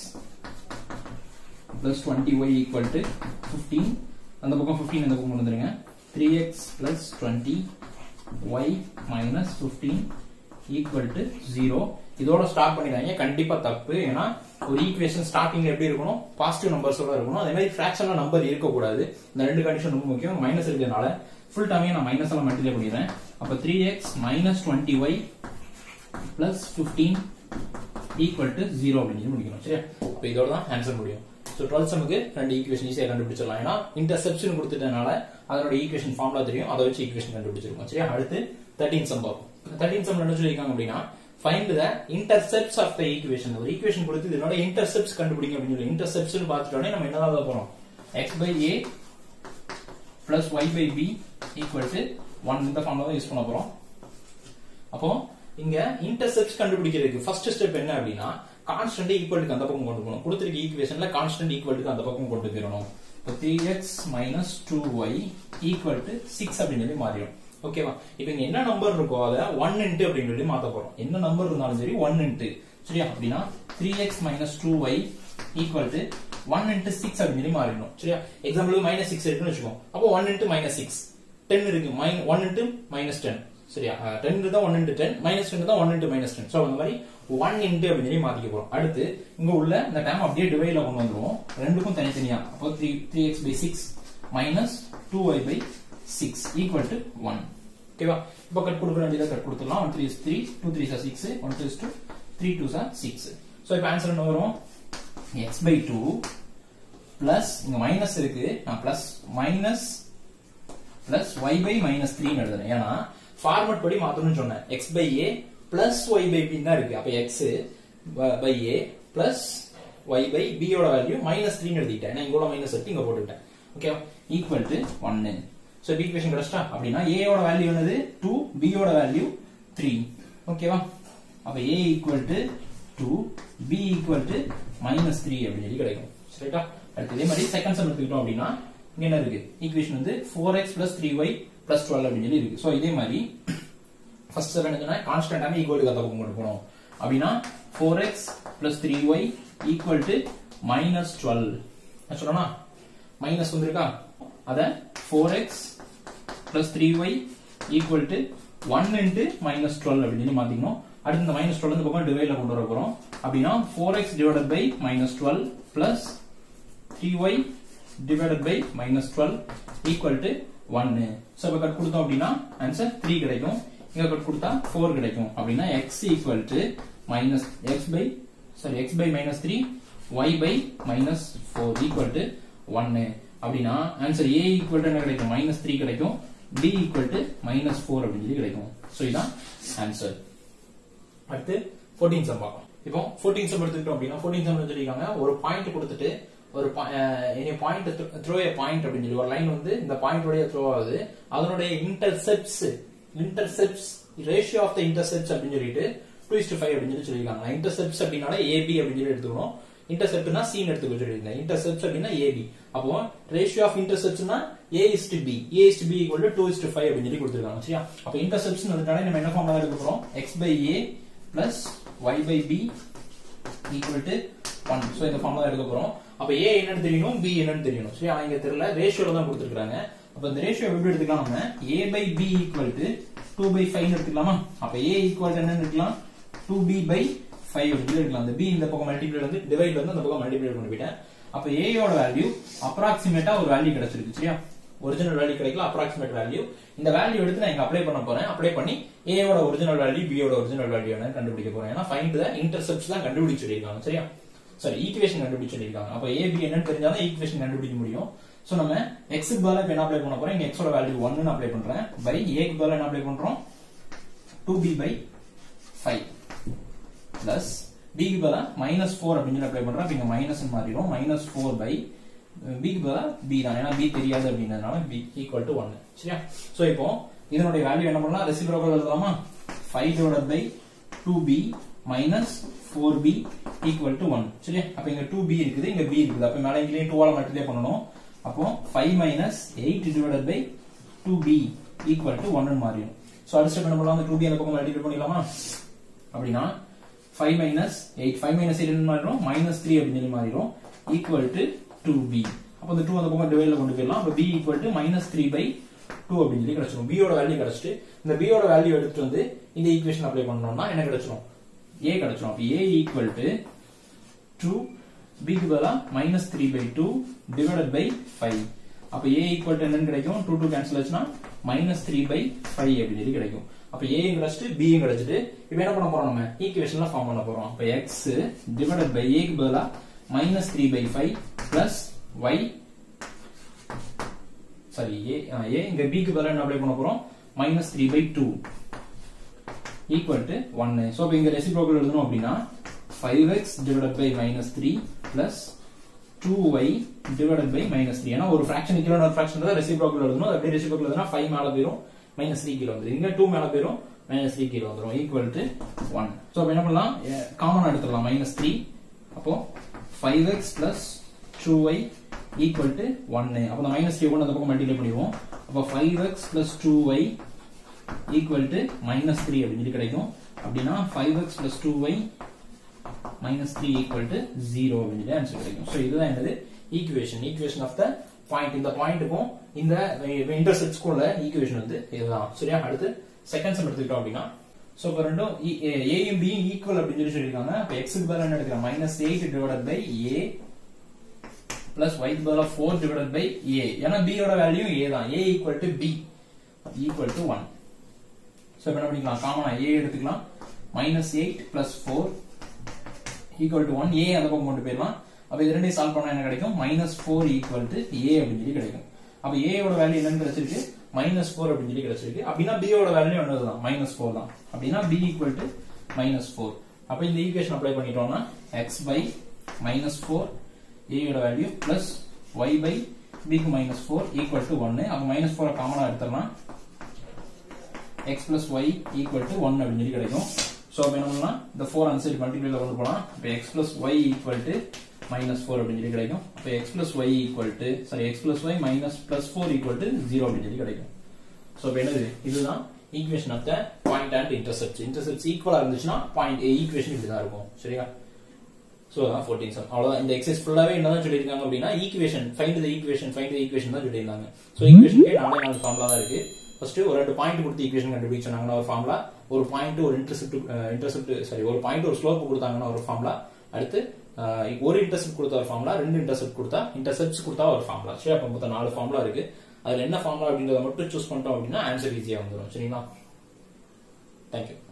plus twenty y equal to fifteen அந்த பக்கம் ஃபிஃப்டீன் இந்த பக்கம் கொண்டு வந்துருங்க three x plus twenty y minus fifteen equal to zero இதோட ஸ்டார்ட் பண்ணிடுறாங்க கண்டிப்பா தப்பு ஏன்னா ஒரு ஈக்குவேஷன் ஸ்டார்டிங் எப்படி இருக்கணும் பாசிட்டிவ் நம்பர்ஸோட இருக்கணும் அதே மாதிரி ஃபிராக்ஷன்ல நம்பர் இருக்கக்கூடாது இந்த ரெண்டு கண்டிஷன் ரொம்ப முக்கியம் மைனஸ் இருக்கிறதுனால ஃபுல் டைமே நான் மைனஸ் எல்லாம் மல்டிப்ளை பண்ணிடுறேன் அப்ப three x minus twenty y plus fifteen equal to zero அப்படின்னு சொல்லி முடிக்கணும் சரியா இப்போ இதோட தான் ஆன்சர் முடியும் ஸோ டுவெல்த் சமுக்கு ரெண்டு ஈக்குவேஷன் ஈஸியாக கண்டுபிடிச்சிடலாம் ஏன்னா இன்டர்செப்ஷன் கொடுத்துட்டனால அதோட ஈக்குவேஷன் ஃபார்ம்ல தெரியும் அதை வச்சு ஈக்குவேஷன் கண்டுபிடிச்சிருக்கோம் சரியா அடுத்து தேர்ட்டீன் சம் பார்ப்போம் தேர்ட்டீன் சம் என்ன சொல்லியிருக்காங்க அப்படின்னா find the intercepts of the equation ஒரு ஈக்குவேஷன் கொடுத்து இதனோட இன்டர்செப்ட்ஸ் கண்டுபிடிங்க அப்படின்னு சொல்லி இன்டர்செப்ட்ஸ் பார்த்துட்டோடனே நம்ம என்ன எழுத போறோம் x by A plus Y by b equal to one இந்த ஃபார்ம்ல தான் யூஸ் பண்ண போறோம் அப்போ இங்க இன்டர்செப்ட்ஸ் கண்டுபிடிக்கிறதுக்கு ஃபர்ஸ்ட் ஸ்டெப் என்ன அப்படின்னா கான்ஸ்டன்ட் ஈக்குவலுக்கு அந்த பக்கம் கொண்டு போகணும் கொடுத்திருக்க ஈக்குவேஷன்ல கான்ஸ்டன்ட் ஈக்குவலுக்கு அந்த பக்கம் கொண்டு போயிடணும் இப்போ three x minus two Y equal to six அப்படின்னு சொல்லி மாறிடும் ஓகேவா இப்போ இங்க என்ன நம்பர் இருக்கோ அதை ஒன் இன்ட்டு அப்படின்னு சொல்லி மாத்த போறோம் என்ன நம்பர் இருந்தாலும் சரி ஒன் இன்ட்டு சரியா அப்படின்னா three x minus two Y equal to one into six அப்படின்னு சொல்லி மாறிடும் சரியா எக்ஸாம்பிளுக்கு மைனஸ் சிக்ஸ் இருக்குன்னு வச்சுக்கோ அப்போ one into minus six ten இருக்கு mine one into minus ten சரியா டென் தான் one into ten minus ten தான் one into minus ten so அந்த மாதிரி ஒன் இன்ட்டு அப்படின்னு சொல்லி மாத்திக்க போறோம் அடுத்து இங்க உள்ள இந்த டைம் அப்படியே டிவைட்ல கொண்டு வந்துருவோம் ரெண்டுக்கும் தனித்தனியா அப்போ three three x by six minus two y by six equal to one ஓகேவா இப்போ கட் கொடுக்க வேண்டியதை கட் கொடுத்துடலாம் one three is three two three sir six one three two three two sir six so இப்போ answer என்ன வரும் x by two plus இங்க minus இருக்கு நான் plus minus plus Y by minus three எழுதுறேன் ஏன்னா ஃபார்மட் படி மாத்தணும்னு சொன்னேன் x by A plus Y by b தான் இருக்கு அப்ப x by A plus Y by b யோட வேல்யூ மைனஸ் த்ரீ எழுதிட்டேன் ஏன்னா இங்கோட மைனஸ் எடுத்து இங்க போட்டுட்டேன் ஓகே ஈக்குவல் டு ஒன்னு ஸோ ஈக்குவேஷன் கிடைச்சிட்டா அப்படின்னா ஏ யோட வேல்யூ என்னது டூ பி யோட வேல்யூ த்ரீ ஓகேவா அப்ப ஏ equal to two B equal to minus three அப்படின்னு சொல்லி கிடைக்கும் சரிட்டா அடுத்து இதே மாதிரி செகண்ட் சம் எடுத்துக்கிட்டோம் அப்படின்னா இங்க என்ன இருக்கு ஈக்குவேஷன் வந்து four x plus three y plus twelve அப்படின்னு சொல்லி இருக்கு ஸோ இதே மாதிரி ஃபர்ஸ்ட் ஸ்டெப் என்ன சொன்னா கான்ஸ்டன்டான ஈக்குவல் டு பக்கம் கொண்டு போகணும் அப்படின்னா four x plus three y equal to minus twelve சொல்லணும் மைனஸ் வந்திருக்கா அத four x plus three y equal to one into minus twelve அப்படின்னு சொல்லி மாத்திக்கணும் அடுத்து இந்த மைனஸ் டுவெல் இந்த பக்கம் டிவைட்ல கொண்டு வர போறோம் அப்படின்னா four x divided by minus twelve plus three y divided by minus 12 equal to 1 so இப்ப கட் கொடுத்தோம் அப்படின்னா ஆன்சர் 3 கிடைக்கும் இங்க கட் கொடுத்தா 4 கிடைக்கும் அப்படின்னா x equal to minus x by sorry x by minus 3 y by minus 4 equal to 1 அப்படின்னா answer a equal to என்ன கிடைக்கும் minus 3 கிடைக்கும் b equal to minus 4 அப்படின்னு சொல்லி கிடைக்கும் so இதான் ஆன்சர் அடுத்து 14 சம் பார்க்கலாம் இப்போ 14 சம் எடுத்துக்கிட்டோம் அப்படின்னா 14 சம் சொல்லிருக்காங்க ஒரு பாயிண்ட் கொடுத்துட்டு ஒரு any point through a point அப்படின்னு சொல்லி ஒரு லைன் வந்து இந்த பாயிண்ட் உடைய த்ரோ ஆகுது அதனுடைய intercepts intercepts ratio of the intercepts அப்படின்னு சொல்லிட்டு டூ இஸ்ட் ஃபைவ் அப்படின்னு சொல்லி சொல்லியிருக்காங்க இன்டர்செப்ட்ஸ் அப்படின்னால ஏபி அப்படின்னு சொல்லி எடுத்துக்கணும் இன்டர்செப்ட்னா சீன் எடுத்துக்க சொல்லியிருந்தேன் இன்டர்செப்ட்ஸ் அப்படின்னா ஏபி அப்போ ரேஷியோ ஆஃப் இன்டர்செப்ட்ஸ்னா a is to b a is to B equal to two is to five அப்படின்னு சொல்லி கொடுத்துருக்காங்க சரியா அப்போ இன்டர்செப்ட்ஸ் அதனால நம்ம என்ன ஃபார்ம்ல எடுக்க போறோம் x by A plus Y by b equal to one so இந்த ஃபார்ம்ல எடுக்க போறோம் அப்ப ஏ என்னன்னு தெரியணும் பி என்னன்னு தெரியணும் சரி ஆனா இங்க தெரியல ரேஷியோல தான் கொடுத்துருக்காங்க அப்ப இந்த ரேஷியோ எப்படி எடுத்துக்கலாம் நம்ம a by b equal to two by five எடுத்துக்கலாமா அப்ப ஏ ஈக்குவல் என்னன்னு இருக்கலாம் டூ பி பை ஃபைவ் அப்படின்னு இருக்கலாம் அந்த பி இந்த பக்கம் மல்டிப்ளை வந்து டிவைட் வந்து அந்த பக்கம் மல்டிப்ளை பண்ணி போயிட்டேன் அப்ப ஏயோட வேல்யூ அப்ராக்சிமேட்டா ஒரு வேல்யூ கிடைச்சிருக்கு சரியா ஒரிஜினல் வேல்யூ கிடைக்கல அப்ராக்சிமேட் வேல்யூ இந்த வேல்யூ எடுத்து நான் இங்க அப்ளை பண்ண போறேன் அப்ளை பண்ணி ஏயோட ஒரிஜினல் வேல்யூ பியோட ஒரிஜினல் வேல்யூ என்ன கண்டுபிடிக்க போறேன் ஏன்னா ஃபைண்ட் த இன்டர்செப்ட்ஸ் தான் கண்டுபிடிச்சு சொல்லியிருக்காங்க சரியா சாரி ஈக்குவேஷன் கண்டுபிடிச்சு சொல்லியிருக்காங்க அப்ப ஏபி என்னன்னு தெரிஞ்சாலும் ஈக்குவேஷன் கண்டுபிடிக்க முடியும் சோ நம்ம எக்ஸ் பதிலா இப்ப என்ன அப்ளை பண்ண போறோம் இங்க எக்ஸோட வேல்யூ ஒன்னு அப்ளை பண்றேன் பை ஏக்கு பதிலா என்ன அப்ளை பண்றோம் two B by five plus பிக்கு பதிலா மைனஸ் ஃபோர் அப்படின்னு சொல்லி அப்ளை பண்றோம் அப்ப இங்க மைனஸ் மாறிடும் மைனஸ் ஃபோர் பை பிக்கு பதிலா பி தான் ஏன்னா பி தெரியாது அப்படின்றதுனால பி ஈக்குவல் டு ஒன்னு சரியா சோ இப்போ இதனுடைய வேல்யூ என்ன பண்ணலாம் ரெசிப்ரோக்கல் எழுதலாமா five divide by two B minus four B equal to one சரியா அப்ப இங்க டூ பி இருக்குது இங்க பி இருக்குது அப்ப மேல இங்கேயும் டூவால மல்டிப்ளை பண்ணணும் அப்போ five minus eight divided by two B equal to ஒன்னு மாறிடும் ஸோ அடுத்த ஸ்டெப் என்ன பண்ணலாம் அந்த டூ பி அந்த பக்கம் மல்டிப்ளை பண்ணிடலாமா அப்படின்னா five minus eight five minus eight என்ன மாறிடும் மைனஸ் த்ரீ அப்படின்னு சொல்லி மாறிடும் ஈக்குவல் டு டூ பி அப்போ இந்த டூ அந்த பக்கம் டிவைட்ல கொண்டு போயிடலாம் அப்போ B equal to minus three by two அப்படின்னு சொல்லி கிடைச்சிடும் பியோட வேல்யூ கிடைச்சிட்டு இந்த பியோட வேல்யூ எடுத்துட்டு வந்து இந்த ஈக்குவேஷன் அப்ளை பண்ணோம்னா என்ன கிடைச்சிடும் ஏ கிடைச்சிடும் அப்போ ஏ ஈக்குவல் டு டூ பிக்கு பதிலா minus three by two divided by five அப்ப ஏ ஈக்குவல் டு என்னன்னு கிடைக்கும் டூ டூ கேன்சல் ஆச்சுன்னா மைனஸ் த்ரீ பை ஃபைவ் அப்படின்னு சொல்லி கிடைக்கும் அப்ப ஏயும் கிடைச்சிட்டு பியும் கிடைச்சிட்டு இப்போ என்ன பண்ண போறோம் நம்ம ஈக்குவேஷன்ல ஃபார்ம் பண்ண போறோம் அப்ப எக்ஸ் டிவைடட் பை ஏக்கு பதிலா minus three by five plus Y sorry A A இங்க பிக்கு பதிலா என்ன அப்ளை பண்ண போறோம் minus three by two equal to ஒன்னு ஸோ இப்போ இங்க ரெசிப்ரோக்கல் எழுதணும் அப்படின்னா five X divided by minus three plus two Y divided by minus three ஏன்னா ஒரு ஃபிராக்ஷன் கீழே ஒரு ஃபிராக்ஷன் தான் ரெசிப்ரோக்கல் எழுதணும் அது அப்படியே ரெசிப்ரோக்கல் எழுதுனா ஃபைவ் மேல போயிரும் மைனஸ் த்ரீ கீழே வந்துடும் இங்க டூ மேல போயிரும் மைனஸ் த்ரீ கீழே வந்துடும் ஈக்குவல் டு ஒன் ஸோ அப்போ என்ன பண்ணலாம் காமன் எடுத்துடலாம் மைனஸ் த்ரீ அப்போ five X plus two Y equal to ஒன்னு அப்போ இந்த மைனஸ் த்ரீ கொண்டு அந்த பக்கம் மல்டிப்ளை பண்ணிடுவோம் அப்போ five X plus two Y equal to minus three அப்படின்னு சொல்லி கிடைக்கும் அப்படின்னா five X plus two Y minus three equal to zero அப்படின்னு சொல்லி ஆன்சர் கிடைக்கும் ஸோ இதுதான் என்னது equation equation of the point இந்த பாயிண்ட்டுக்கும் இந்த இன்டர்செப்ட்ஸ்க்கும் உள்ள ஈக்குவேஷன் வந்து இதுதான் சரியா அடுத்து செகண்ட் சம் எடுத்துக்கிட்டோம் அப்படின்னா ஸோ இப்போ ரெண்டும் ஏயும் பியும் ஈக்குவல் அப்படின்னு சொல்லி சொல்லியிருக்காங்க இப்போ எக்ஸுக்கு பதிலாக என்ன எடுக்கிறேன் minus eight divided by A plus ஒய்க்கு பதிலாக ஃபோர் டிவைடட் பை ஏ ஏன்னா b யோட வேல்யூ ஏ தான் A equal to B equal to one so இப்போ என்ன பண்ணிக்கலாம் காமனா ஏ எடுத்துக்கலாம் minus eight plus four equal to one A அந்த பக்கம் கொண்டு போயிடலாம் அப்ப இது ரெண்டையும் சால்வ் பண்ணா என்ன கிடைக்கும் minus four equal to A அப்படின்னு சொல்லி கிடைக்கும் அப்ப a யோட வேல்யூ என்னன்னு கிடைச்சிருக்கு மைனஸ் ஃபோர் அப்படின்னு சொல்லி கிடைச்சிருக்கு அப்படின்னா b யோட வேல்யூ என்னதுதான் மைனஸ் ஃபோர் தான் அப்படின்னா b equal to minus four அப்ப இந்த ஈக்குவேஷன் அப்ளை பண்ணிட்டோம்னா X by minus four a யோட வேல்யூ பிளஸ் ஒய் பை பிக்கு மைனஸ் ஃபோர் ஈக்குவல் டு ஒன்னு அப்ப மைனஸ் ஃபோரை காமனா எடுத்துடலாம் X plus Y equal to one அப்படின்னு சொல்லி கிடைக்கும் ஸோ அப்போ என்ன பண்ணலாம் இந்த ஃபோர் அன்சைட் மல்டிபிளில் கொண்டு போகலாம் இப்போ X plus Y equal to minus four அப்படின்னு சொல்லி கிடைக்கும் அப்போ X plus Y equal to sorry X plus Y minus plus four equal to zero அப்படின்னு சொல்லி கிடைக்கும் ஸோ இப்போ என்னது இதுதான் equation of the point and intercept intercept ஈக்குவலா இருந்துச்சுன்னா பாயிண்ட் ஈக்குவேஷன் இப்படிதான் இருக்கும் சரியா ஸோ அதான் ஃபோர்டீன் சம் அவ்வளோதான் இந்த எக்ஸஸ் ஃபுல்லாவே என்னதான் சொல்லியிருக்காங்க அப்படின்னா equation find the equation find the equation தான் சொல்லியிருந்தாங்க ஸோ ஈக்குவேஷனுக்கே நாலே நாலு ஃபார்முலா தான் இருக்கு ஃபர்ஸ்ட் ஒரு ரெண்டு பாயிண்ட் கொடுத்து ஈக்குவேஷன் கண்டுபிடிச்சு சொன்னாங்கன்னா ஒரு ஃபார்முலா ஒரு பாயிண்ட் ஒரு இன்டர்செப்ட் இன்டர்செப்ட் சாரி ஒரு பாயிண்ட் ஒரு ஸ்லோப் கொடுத்தாங்கன்னா ஒரு ஃபார்முலா அடுத்து அஹ், ஒரு இன்டர்செப்ட் கொடுத்தா ஒரு ஃபார்முலா ரெண்டு இன்டர்செப்ட் கொடுத்தா இன்டர்செப்ட்ஸ் கொடுத்தா ஒரு ஃபார்முலா சரி அப்போ மொத்தம் நாலு ஃபார்முலா இருக்கு அதுல என்ன ஃபார்முலா அப்படின்றத மட்டும் சூஸ் பண்ணிட்டோம் அப்படின்னா ஆன்சர் ஈஸியா வந்துடும் சரிங்களா தேங்க்யூ